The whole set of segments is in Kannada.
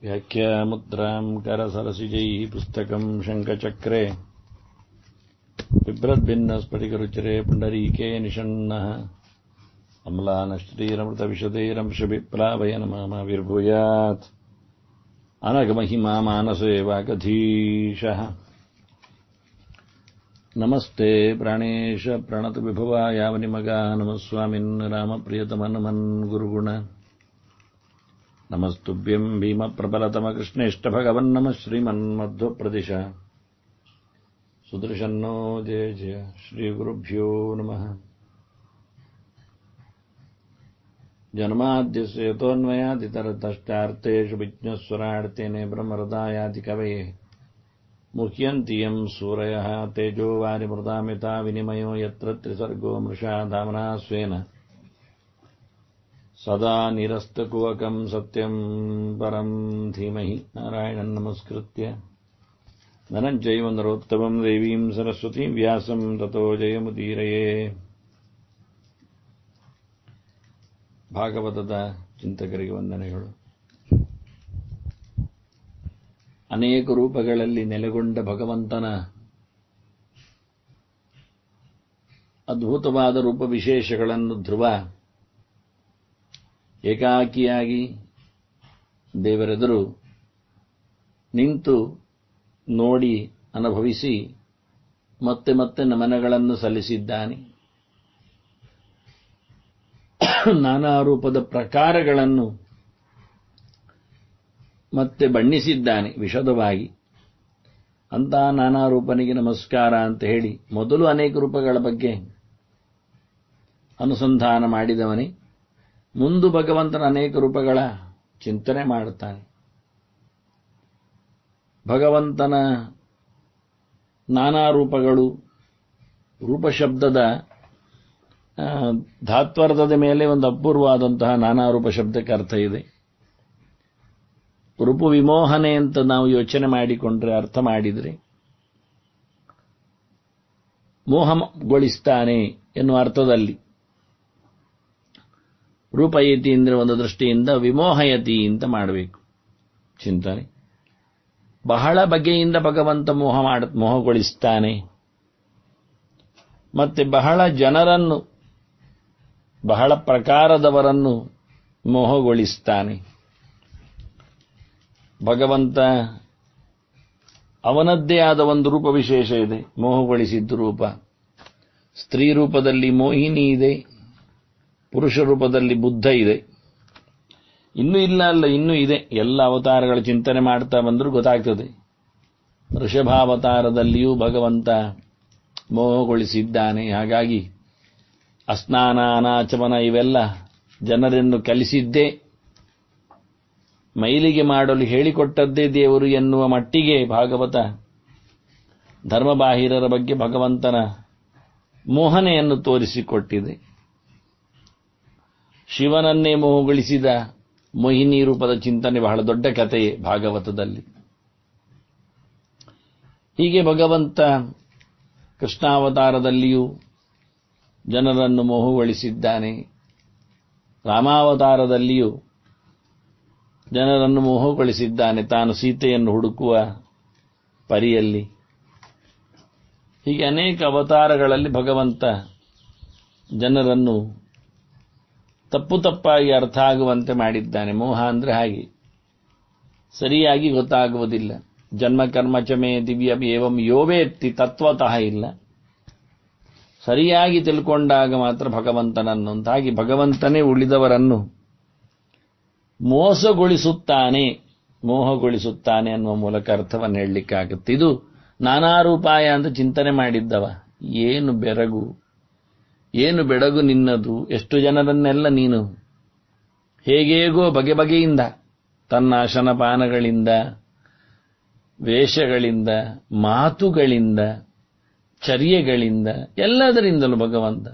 व्याख्यामुद्राम् करसरसिजैः पुस्तकम् शङ्खचक्रे बिभ्रद्भिन्नस्फटिकरुचिरे पुण्डरीके निषण्णः अम्लानश्रीरमृतविशदैरंशभिप्लावय नमाविर्भूयात् अनघमहिमा मानसे वागधीशः नमस्ते प्राणेश प्रणतविभवायावनिमगा नमः स्वामिन् रामप्रियतमनुमन् गुरुगुण नमस्तुभ्यम् भीमप्रबलतमकृष्णेष्टभगवन्नमः श्रीमन्मध्वप्रदिश सुदर्शन्नो जय जय श्रीगुरुभ्यो नमः जन्माद्यस्य यतोऽन्वयादितरतश्चार्तेषु विज्ञस्वरार्तेने ब्रह्मरदायाति कवये मुह्यन्ति यम् सूरयः तेजो वारिमृतामिता विनिमयो यत्र त्रिसर्गो मृषा धाम्ना स्वेन सदा निरस्तकुवकम् सत्यम् परम् धीमहि नारायणम् नमस्कृत्य धनञ्चैव नरोत्तमम् देवीम् सरस्वतीम् व्यासम् ततो जयमुदीरये ಭಾಗವತದ ಚಿಂತಕರಿಗೆ ವಂದನೆಗಳು ಅನೇಕ ರೂಪಗಳಲ್ಲಿ ನೆಲೆಗೊಂಡ ಭಗವಂತನ ಅದ್ಭುತವಾದ ರೂಪ ವಿಶೇಷಗಳನ್ನು ಧ್ರುವ ಏಕಾಕಿಯಾಗಿ ದೇವರೆದುರು ನಿಂತು ನೋಡಿ ಅನುಭವಿಸಿ ಮತ್ತೆ ಮತ್ತೆ ನಮನಗಳನ್ನು ಸಲ್ಲಿಸಿದ್ದಾನೆ ನಾನಾ ರೂಪದ ಪ್ರಕಾರಗಳನ್ನು ಮತ್ತೆ ಬಣ್ಣಿಸಿದ್ದಾನೆ ವಿಶದವಾಗಿ ಅಂತ ನಾನಾ ರೂಪನಿಗೆ ನಮಸ್ಕಾರ ಅಂತ ಹೇಳಿ ಮೊದಲು ಅನೇಕ ರೂಪಗಳ ಬಗ್ಗೆ ಅನುಸಂಧಾನ ಮಾಡಿದವನೇ ಮುಂದು ಭಗವಂತನ ಅನೇಕ ರೂಪಗಳ ಚಿಂತನೆ ಮಾಡುತ್ತಾನೆ ಭಗವಂತನ ನಾನಾ ರೂಪಗಳು ರೂಪಶಬ್ದದ ಧಾತ್ವರ್ಧದ ಮೇಲೆ ಒಂದು ಅಪೂರ್ವವಾದಂತಹ ನಾನಾ ರೂಪ ಶಬ್ದಕ್ಕೆ ಅರ್ಥ ಇದೆ ರೂಪು ವಿಮೋಹನೆ ಅಂತ ನಾವು ಯೋಚನೆ ಮಾಡಿಕೊಂಡ್ರೆ ಅರ್ಥ ಮಾಡಿದರೆ ಮೋಹಗೊಳಿಸ್ತಾನೆ ಎನ್ನುವ ಅರ್ಥದಲ್ಲಿ ರೂಪಯತಿ ಅಂದರೆ ಒಂದು ದೃಷ್ಟಿಯಿಂದ ವಿಮೋಹಯತಿ ಅಂತ ಮಾಡಬೇಕು ಚಿಂತನೆ ಬಹಳ ಬಗೆಯಿಂದ ಭಗವಂತ ಮೋಹ ಮಾಡ ಮೋಹಗೊಳಿಸ್ತಾನೆ ಮತ್ತೆ ಬಹಳ ಜನರನ್ನು ಬಹಳ ಪ್ರಕಾರದವರನ್ನು ಮೋಹಗೊಳಿಸ್ತಾನೆ ಭಗವಂತ ಅವನದ್ದೇ ಆದ ಒಂದು ರೂಪ ವಿಶೇಷ ಇದೆ ಮೋಹಗೊಳಿಸಿದ್ದು ರೂಪ ಸ್ತ್ರೀ ರೂಪದಲ್ಲಿ ಮೋಹಿನಿ ಇದೆ ಪುರುಷ ರೂಪದಲ್ಲಿ ಬುದ್ಧ ಇದೆ ಇನ್ನೂ ಇಲ್ಲ ಅಲ್ಲ ಇನ್ನೂ ಇದೆ ಎಲ್ಲ ಅವತಾರಗಳ ಚಿಂತನೆ ಮಾಡ್ತಾ ಬಂದರೂ ಗೊತ್ತಾಗ್ತದೆ ಋಷಭಾವತಾರದಲ್ಲಿಯೂ ಭಗವಂತ ಮೋಹಗೊಳಿಸಿದ್ದಾನೆ ಹಾಗಾಗಿ ಅಸ್ನಾನ ಅನಾಚಮನ ಇವೆಲ್ಲ ಜನರನ್ನು ಕಲಿಸಿದ್ದೇ ಮೈಲಿಗೆ ಮಾಡಲು ಹೇಳಿಕೊಟ್ಟದ್ದೇ ದೇವರು ಎನ್ನುವ ಮಟ್ಟಿಗೆ ಭಾಗವತ ಧರ್ಮಬಾಹಿರರ ಬಗ್ಗೆ ಭಗವಂತನ ಮೋಹನೆಯನ್ನು ತೋರಿಸಿಕೊಟ್ಟಿದೆ ಶಿವನನ್ನೇ ಮೋಹಗೊಳಿಸಿದ ಮೋಹಿನಿ ರೂಪದ ಚಿಂತನೆ ಬಹಳ ದೊಡ್ಡ ಕಥೆಯೇ ಭಾಗವತದಲ್ಲಿ ಹೀಗೆ ಭಗವಂತ ಕೃಷ್ಣಾವತಾರದಲ್ಲಿಯೂ ಜನರನ್ನು ಮೋಹಗೊಳಿಸಿದ್ದಾನೆ ರಾಮಾವತಾರದಲ್ಲಿಯೂ ಜನರನ್ನು ಮೋಹಗೊಳಿಸಿದ್ದಾನೆ ತಾನು ಸೀತೆಯನ್ನು ಹುಡುಕುವ ಪರಿಯಲ್ಲಿ ಹೀಗೆ ಅನೇಕ ಅವತಾರಗಳಲ್ಲಿ ಭಗವಂತ ಜನರನ್ನು ತಪ್ಪು ತಪ್ಪಾಗಿ ಅರ್ಥ ಆಗುವಂತೆ ಮಾಡಿದ್ದಾನೆ ಮೋಹ ಅಂದರೆ ಹಾಗೆ ಸರಿಯಾಗಿ ಗೊತ್ತಾಗುವುದಿಲ್ಲ ಜನ್ಮ ಕರ್ಮಚಮೆ ದಿವ್ಯ ಏವಂ ಯೋವೇತ್ತಿ ತತ್ವತಃ ಇಲ್ಲ ಸರಿಯಾಗಿ ತಿಳ್ಕೊಂಡಾಗ ಮಾತ್ರ ಭಗವಂತನನ್ನು ಅಂತಾಗಿ ಭಗವಂತನೇ ಉಳಿದವರನ್ನು ಮೋಸಗೊಳಿಸುತ್ತಾನೆ ಮೋಹಗೊಳಿಸುತ್ತಾನೆ ಅನ್ನುವ ಮೂಲಕ ಅರ್ಥವನ್ನು ಹೇಳಲಿಕ್ಕಾಗುತ್ತೆ ಇದು ನಾನಾ ರೂಪಾಯ ಅಂತ ಚಿಂತನೆ ಮಾಡಿದ್ದವ ಏನು ಬೆರಗು ಏನು ಬೆಡಗು ನಿನ್ನದು ಎಷ್ಟು ಜನರನ್ನೆಲ್ಲ ನೀನು ಹೇಗೇಗೋ ಬಗೆ ಬಗೆಯಿಂದ ತನ್ನ ಆಶನಪಾನಗಳಿಂದ ವೇಷಗಳಿಂದ ಮಾತುಗಳಿಂದ ಚರ್ಯೆಗಳಿಂದ ಎಲ್ಲದರಿಂದಲೂ ಭಗವಂತ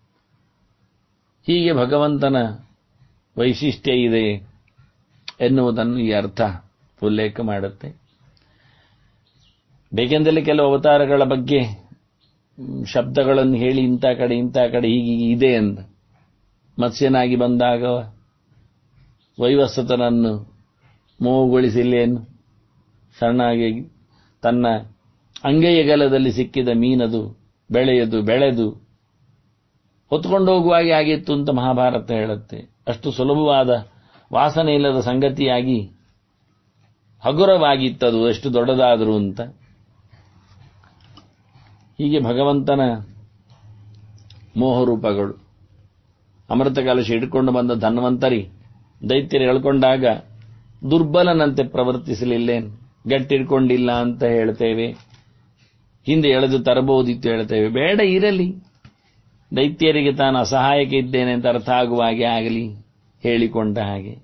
ಹೀಗೆ ಭಗವಂತನ ವೈಶಿಷ್ಟ್ಯ ಇದೆ ಎನ್ನುವುದನ್ನು ಈ ಅರ್ಥ ಉಲ್ಲೇಖ ಮಾಡುತ್ತೆ ಬೇಕೆಂದಲೇ ಕೆಲವು ಅವತಾರಗಳ ಬಗ್ಗೆ ಶಬ್ದಗಳನ್ನು ಹೇಳಿ ಇಂಥ ಕಡೆ ಇಂಥ ಕಡೆ ಹೀಗೆ ಇದೆ ಅಂತ ಮತ್ಸ್ಯನಾಗಿ ಬಂದಾಗ ವೈವಸ್ವತನನ್ನು ಮೋಹಗೊಳಿಸಿಲ್ಲೇನು ಸಣ್ಣಾಗಿ ತನ್ನ ಅಂಗೈಯಗಲದಲ್ಲಿ ಸಿಕ್ಕಿದ ಮೀನದು ಬೆಳೆಯದು ಬೆಳೆದು ಹೊತ್ಕೊಂಡು ಹೋಗುವಾಗೆ ಆಗಿತ್ತು ಅಂತ ಮಹಾಭಾರತ ಹೇಳುತ್ತೆ ಅಷ್ಟು ಸುಲಭವಾದ ವಾಸನೆ ಇಲ್ಲದ ಸಂಗತಿಯಾಗಿ ಹಗುರವಾಗಿತ್ತದು ಎಷ್ಟು ದೊಡ್ಡದಾದರೂ ಅಂತ ಹೀಗೆ ಭಗವಂತನ ಮೋಹರೂಪಗಳು ಅಮೃತ ಕಲಶ ಹಿಡ್ಕೊಂಡು ಬಂದ ಧನ್ವಂತರಿ ದೈತ್ಯರು ಹೇಳ್ಕೊಂಡಾಗ ದುರ್ಬಲನಂತೆ ಪ್ರವರ್ತಿಸಲಿಲ್ಲೇನು ಗಟ್ಟಿಡ್ಕೊಂಡಿಲ್ಲ ಅಂತ ಹೇಳ್ತೇವೆ ಹಿಂದೆ ಎಳೆದು ತರಬಹುದಿತ್ತು ಹೇಳ್ತೇವೆ ಬೇಡ ಇರಲಿ ದೈತ್ಯರಿಗೆ ತಾನು ಅಸಹಾಯಕ ಇದ್ದೇನೆ ಅಂತ ಅರ್ಥ ಆಗುವ ಹಾಗೆ ಆಗಲಿ ಹೇಳಿಕೊಂಡ ಹಾಗೆ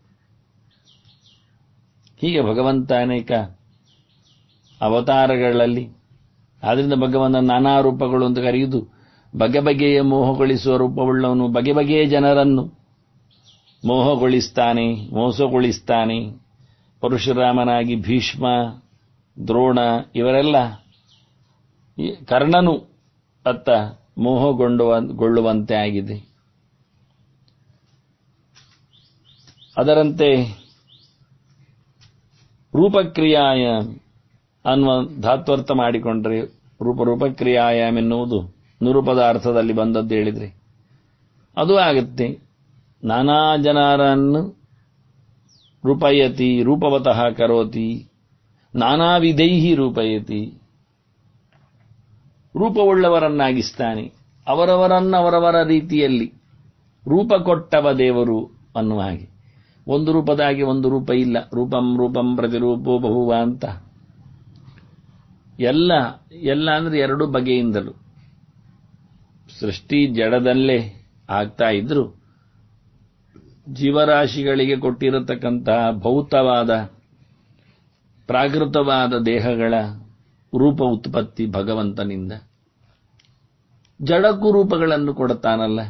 ಹೀಗೆ ಭಗವಂತ ಅನೇಕ ಅವತಾರಗಳಲ್ಲಿ ಆದ್ರಿಂದ ಭಗವಂತ ನಾನಾ ರೂಪಗಳು ಅಂತ ಕರೆಯುವುದು ಬಗೆ ಬಗೆಯ ಮೋಹಗೊಳಿಸುವ ರೂಪವುಳ್ಳವನು ಬಗೆ ಬಗೆಯ ಜನರನ್ನು ಮೋಹಗೊಳಿಸ್ತಾನೆ ಮೋಸಗೊಳಿಸ್ತಾನೆ ಪರಶುರಾಮನಾಗಿ ಭೀಷ್ಮ ದ್ರೋಣ ಇವರೆಲ್ಲ ಕರ್ಣನು ಅತ್ತ ಮೋಹಗೊಂಡುವಂತೆ ಆಗಿದೆ ಅದರಂತೆ ರೂಪಕ್ರಿಯಾಯ ಅನ್ನುವ ಧಾತ್ವರ್ಥ ಮಾಡಿಕೊಂಡ್ರೆ ರೂಪ ರೂಪಕ್ರಿಯಾಯಾಮ್ ಎನ್ನುವುದು ನಿರೂಪದ ಅರ್ಥದಲ್ಲಿ ಬಂದದ್ದು ಹೇಳಿದ್ರೆ ಅದು ಆಗುತ್ತೆ ನಾನಾ ಜನರನ್ನು ರೂಪಯತಿ ರೂಪವತಃ ಕರೋತಿ ನಾನಾ ವಿಧೈಹಿ ರೂಪಯತಿ ರೂಪವುಳ್ಳವರನ್ನಾಗಿಸ್ತಾನೆ ಅವರವರನ್ನ ಅವರವರ ರೀತಿಯಲ್ಲಿ ರೂಪ ಕೊಟ್ಟವ ದೇವರು ಅನ್ನುವ ಹಾಗೆ ಒಂದು ರೂಪದಾಗಿ ಒಂದು ರೂಪ ಇಲ್ಲ ರೂಪಂ ರೂಪಂ ಪ್ರತಿರೂಪೋ ಬಹುವ ಅಂತ ಎಲ್ಲ ಎಲ್ಲ ಅಂದ್ರೆ ಎರಡು ಬಗೆಯಿಂದಲೂ ಸೃಷ್ಟಿ ಜಡದಲ್ಲೇ ಆಗ್ತಾ ಇದ್ರು ಜೀವರಾಶಿಗಳಿಗೆ ಕೊಟ್ಟಿರತಕ್ಕಂತಹ ಭೌತವಾದ ಪ್ರಾಕೃತವಾದ ದೇಹಗಳ ರೂಪ ಉತ್ಪತ್ತಿ ಭಗವಂತನಿಂದ ಜಡಕ್ಕೂ ರೂಪಗಳನ್ನು ಕೊಡುತ್ತಾನಲ್ಲ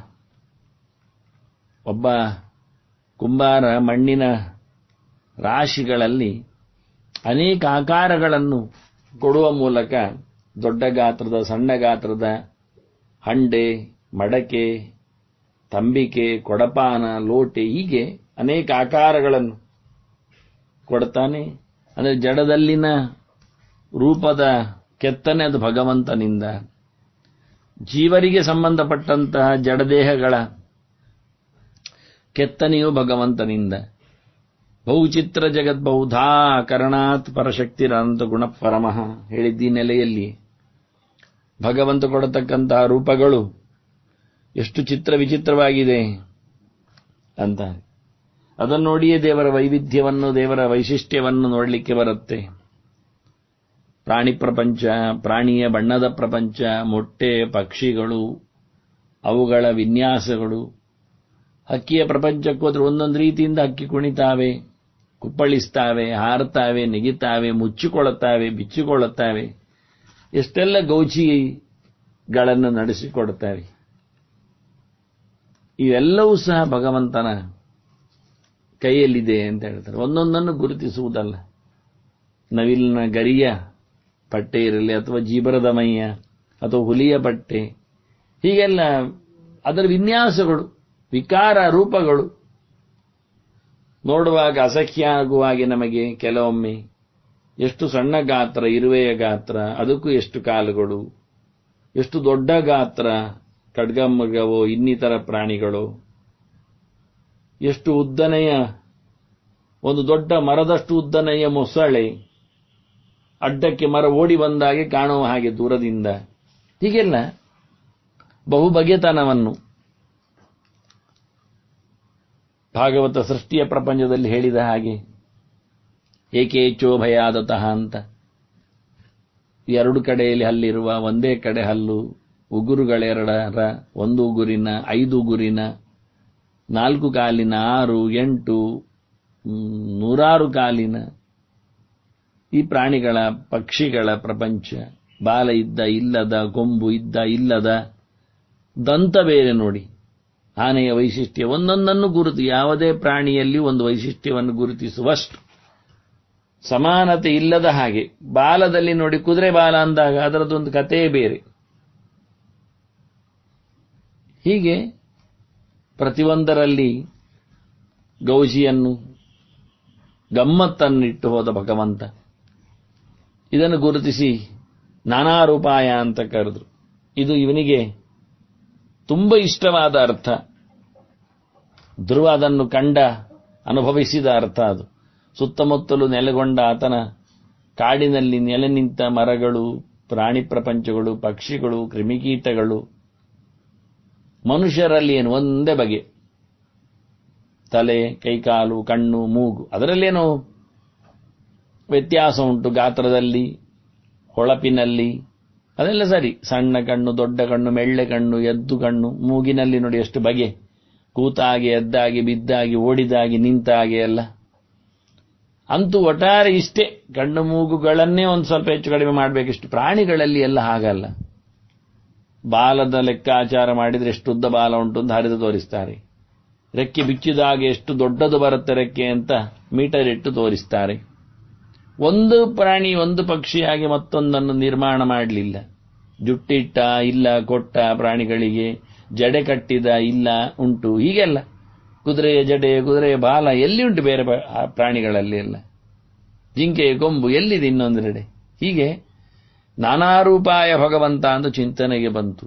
ಒಬ್ಬ ಕುಂಬಾರ ಮಣ್ಣಿನ ರಾಶಿಗಳಲ್ಲಿ ಅನೇಕ ಆಕಾರಗಳನ್ನು ಕೊಡುವ ಮೂಲಕ ದೊಡ್ಡ ಗಾತ್ರದ ಸಣ್ಣ ಗಾತ್ರದ ಹಂಡೆ ಮಡಕೆ ತಂಬಿಕೆ ಕೊಡಪಾನ ಲೋಟೆ ಹೀಗೆ ಅನೇಕ ಆಕಾರಗಳನ್ನು ಕೊಡ್ತಾನೆ ಅಂದರೆ ಜಡದಲ್ಲಿನ ರೂಪದ ಕೆತ್ತನೆ ಅದು ಭಗವಂತನಿಂದ ಜೀವರಿಗೆ ಸಂಬಂಧಪಟ್ಟಂತಹ ಜಡದೇಹಗಳ ಕೆತ್ತನೆಯು ಭಗವಂತನಿಂದ ಬಹುಚಿತ್ರ ಜಗತ್ ಬಹುಧಾ ಕರಣಾತ್ ಪರಶಕ್ತಿರಂತ ಗುಣ ಪರಮಃ ಹೇಳಿದ್ದಿ ನೆಲೆಯಲ್ಲಿ ಭಗವಂತ ಕೊಡತಕ್ಕಂತಹ ರೂಪಗಳು ಎಷ್ಟು ಚಿತ್ರ ವಿಚಿತ್ರವಾಗಿದೆ ಅಂತ ಅದನ್ನು ನೋಡಿಯೇ ದೇವರ ವೈವಿಧ್ಯವನ್ನು ದೇವರ ವೈಶಿಷ್ಟ್ಯವನ್ನು ನೋಡಲಿಕ್ಕೆ ಬರುತ್ತೆ ಪ್ರಾಣಿ ಪ್ರಪಂಚ ಪ್ರಾಣಿಯ ಬಣ್ಣದ ಪ್ರಪಂಚ ಮೊಟ್ಟೆ ಪಕ್ಷಿಗಳು ಅವುಗಳ ವಿನ್ಯಾಸಗಳು ಹಕ್ಕಿಯ ಪ್ರಪಂಚಕ್ಕೂ ಹೋದ್ರೆ ಒಂದೊಂದು ರೀತಿಯಿಂದ ಹಕ್ಕಿ ಕುಣಿತಾವೆ ಕುಪ್ಪಳಿಸ್ತಾವೆ ಹಾರುತ್ತಾವೆ ನೆಗಿತಾವೆ ಮುಚ್ಚಿಕೊಳ್ಳುತ್ತಾವೆ ಬಿಚ್ಚಿಕೊಳ್ಳುತ್ತಾವೆ ಎಷ್ಟೆಲ್ಲ ಗೌಚಿಗಳನ್ನು ನಡೆಸಿಕೊಡುತ್ತವೆ ಇವೆಲ್ಲವೂ ಸಹ ಭಗವಂತನ ಕೈಯಲ್ಲಿದೆ ಅಂತ ಹೇಳ್ತಾರೆ ಒಂದೊಂದನ್ನು ಗುರುತಿಸುವುದಲ್ಲ ನವಿಲಿನ ಗರಿಯ ಪಟ್ಟೆ ಇರಲಿ ಅಥವಾ ಜೀಬರದ ಮೈಯ ಅಥವಾ ಹುಲಿಯ ಪಟ್ಟೆ ಹೀಗೆಲ್ಲ ಅದರ ವಿನ್ಯಾಸಗಳು ವಿಕಾರ ರೂಪಗಳು ನೋಡುವಾಗ ಅಸಹ್ಯ ಆಗುವ ಹಾಗೆ ನಮಗೆ ಕೆಲವೊಮ್ಮೆ ಎಷ್ಟು ಸಣ್ಣ ಗಾತ್ರ ಇರುವೆಯ ಗಾತ್ರ ಅದಕ್ಕೂ ಎಷ್ಟು ಕಾಲುಗಳು ಎಷ್ಟು ದೊಡ್ಡ ಗಾತ್ರ ಖಡ್ಗಮೃಗವೋ ಇನ್ನಿತರ ಪ್ರಾಣಿಗಳು ಎಷ್ಟು ಉದ್ದನೆಯ ಒಂದು ದೊಡ್ಡ ಮರದಷ್ಟು ಉದ್ದನೆಯ ಮೊಸಳೆ ಅಡ್ಡಕ್ಕೆ ಮರ ಓಡಿ ಬಂದಾಗೆ ಕಾಣುವ ಹಾಗೆ ದೂರದಿಂದ ಹೀಗೆಲ್ಲ ಬಹು ಬಗೆತನವನ್ನು ಭಾಗವತ ಸೃಷ್ಟಿಯ ಪ್ರಪಂಚದಲ್ಲಿ ಹೇಳಿದ ಹಾಗೆ ಏಕೇಚೋ ಭಯಾದತಃ ಅಂತ ಎರಡು ಕಡೆಯಲ್ಲಿ ಹಲ್ಲಿರುವ ಒಂದೇ ಕಡೆ ಹಲ್ಲು ಉಗುರುಗಳೆರಡರ ಒಂದು ಉಗುರಿನ ಐದು ಉಗುರಿನ ನಾಲ್ಕು ಕಾಲಿನ ಆರು ಎಂಟು ನೂರಾರು ಕಾಲಿನ ಈ ಪ್ರಾಣಿಗಳ ಪಕ್ಷಿಗಳ ಪ್ರಪಂಚ ಬಾಲ ಇದ್ದ ಇಲ್ಲದ ಕೊಂಬು ಇದ್ದ ಇಲ್ಲದ ದಂತ ಬೇರೆ ನೋಡಿ ಆನೆಯ ವೈಶಿಷ್ಟ್ಯ ಒಂದೊಂದನ್ನು ಗುರುತು ಯಾವುದೇ ಪ್ರಾಣಿಯಲ್ಲಿ ಒಂದು ವೈಶಿಷ್ಟ್ಯವನ್ನು ಗುರುತಿಸುವಷ್ಟು ಸಮಾನತೆ ಇಲ್ಲದ ಹಾಗೆ ಬಾಲದಲ್ಲಿ ನೋಡಿ ಕುದುರೆ ಬಾಲ ಅಂದಾಗ ಅದರದೊಂದು ಕಥೆಯೇ ಬೇರೆ ಹೀಗೆ ಪ್ರತಿಯೊಂದರಲ್ಲಿ ಗೌಜಿಯನ್ನು ಗಮ್ಮತ್ತನ್ನಿಟ್ಟು ಹೋದ ಭಗವಂತ ಇದನ್ನು ಗುರುತಿಸಿ ನಾನಾ ರೂಪಾಯ ಅಂತ ಕರೆದ್ರು ಇದು ಇವನಿಗೆ ತುಂಬ ಇಷ್ಟವಾದ ಅರ್ಥ ಧ್ರುವ ಅದನ್ನು ಕಂಡ ಅನುಭವಿಸಿದ ಅರ್ಥ ಅದು ಸುತ್ತಮುತ್ತಲು ನೆಲೆಗೊಂಡ ಆತನ ಕಾಡಿನಲ್ಲಿ ನೆಲೆ ನಿಂತ ಮರಗಳು ಪ್ರಾಣಿ ಪ್ರಪಂಚಗಳು ಪಕ್ಷಿಗಳು ಕ್ರಿಮಿಕೀಟಗಳು ಮನುಷ್ಯರಲ್ಲಿ ಏನು ಒಂದೇ ಬಗೆ ತಲೆ ಕೈಕಾಲು ಕಣ್ಣು ಮೂಗು ಅದರಲ್ಲೇನೋ ವ್ಯತ್ಯಾಸ ಉಂಟು ಗಾತ್ರದಲ್ಲಿ ಹೊಳಪಿನಲ್ಲಿ ಅದೆಲ್ಲ ಸರಿ ಸಣ್ಣ ಕಣ್ಣು ದೊಡ್ಡ ಕಣ್ಣು ಮೆಳ್ಳೆ ಕಣ್ಣು ಎದ್ದು ಕಣ್ಣು ಮೂಗಿನಲ್ಲಿ ನೋಡಿ ಎಷ್ಟು ಬಗೆ ಕೂತಾಗಿ ಎದ್ದಾಗಿ ಬಿದ್ದಾಗಿ ಓಡಿದಾಗಿ ನಿಂತಾಗಿ ಎಲ್ಲ ಅಂತೂ ಒಟ್ಟಾರೆ ಇಷ್ಟೇ ಕಣ್ಣು ಮೂಗುಗಳನ್ನೇ ಒಂದು ಸ್ವಲ್ಪ ಹೆಚ್ಚು ಕಡಿಮೆ ಮಾಡಬೇಕಿಷ್ಟು ಪ್ರಾಣಿಗಳಲ್ಲಿ ಎಲ್ಲ ಹಾಗಲ್ಲ ಬಾಲದ ಲೆಕ್ಕಾಚಾರ ಮಾಡಿದರೆ ಎಷ್ಟು ಉದ್ದ ಬಾಲ ಉಂಟು ಅಂತ ಹರಿದು ತೋರಿಸ್ತಾರೆ ರೆಕ್ಕೆ ಬಿಚ್ಚಿದಾಗ ಎಷ್ಟು ದೊಡ್ಡದು ಬರುತ್ತೆ ರೆಕ್ಕೆ ಅಂತ ಮೀಟರ್ ಇಟ್ಟು ತೋರಿಸ್ತಾರೆ ಒಂದು ಪ್ರಾಣಿ ಒಂದು ಪಕ್ಷಿಯಾಗಿ ಮತ್ತೊಂದನ್ನು ನಿರ್ಮಾಣ ಮಾಡಲಿಲ್ಲ ಜುಟ್ಟಿಟ್ಟ ಇಲ್ಲ ಕೊಟ್ಟ ಪ್ರಾಣಿಗಳಿಗೆ ಜಡೆ ಕಟ್ಟಿದ ಇಲ್ಲ ಉಂಟು ಹೀಗೆಲ್ಲ ಕುದುರೆಯ ಜಡೆ ಕುದುರೆಯ ಬಾಲ ಎಲ್ಲಿ ಉಂಟು ಬೇರೆ ಪ್ರಾಣಿಗಳಲ್ಲಿ ಎಲ್ಲ ಜಿಂಕೆಯ ಕೊಂಬು ಎಲ್ಲಿದೆ ಇನ್ನೊಂದೆಡೆ ಹೀಗೆ ನಾನಾ ರೂಪಾಯ ಭಗವಂತ ಅಂತ ಚಿಂತನೆಗೆ ಬಂತು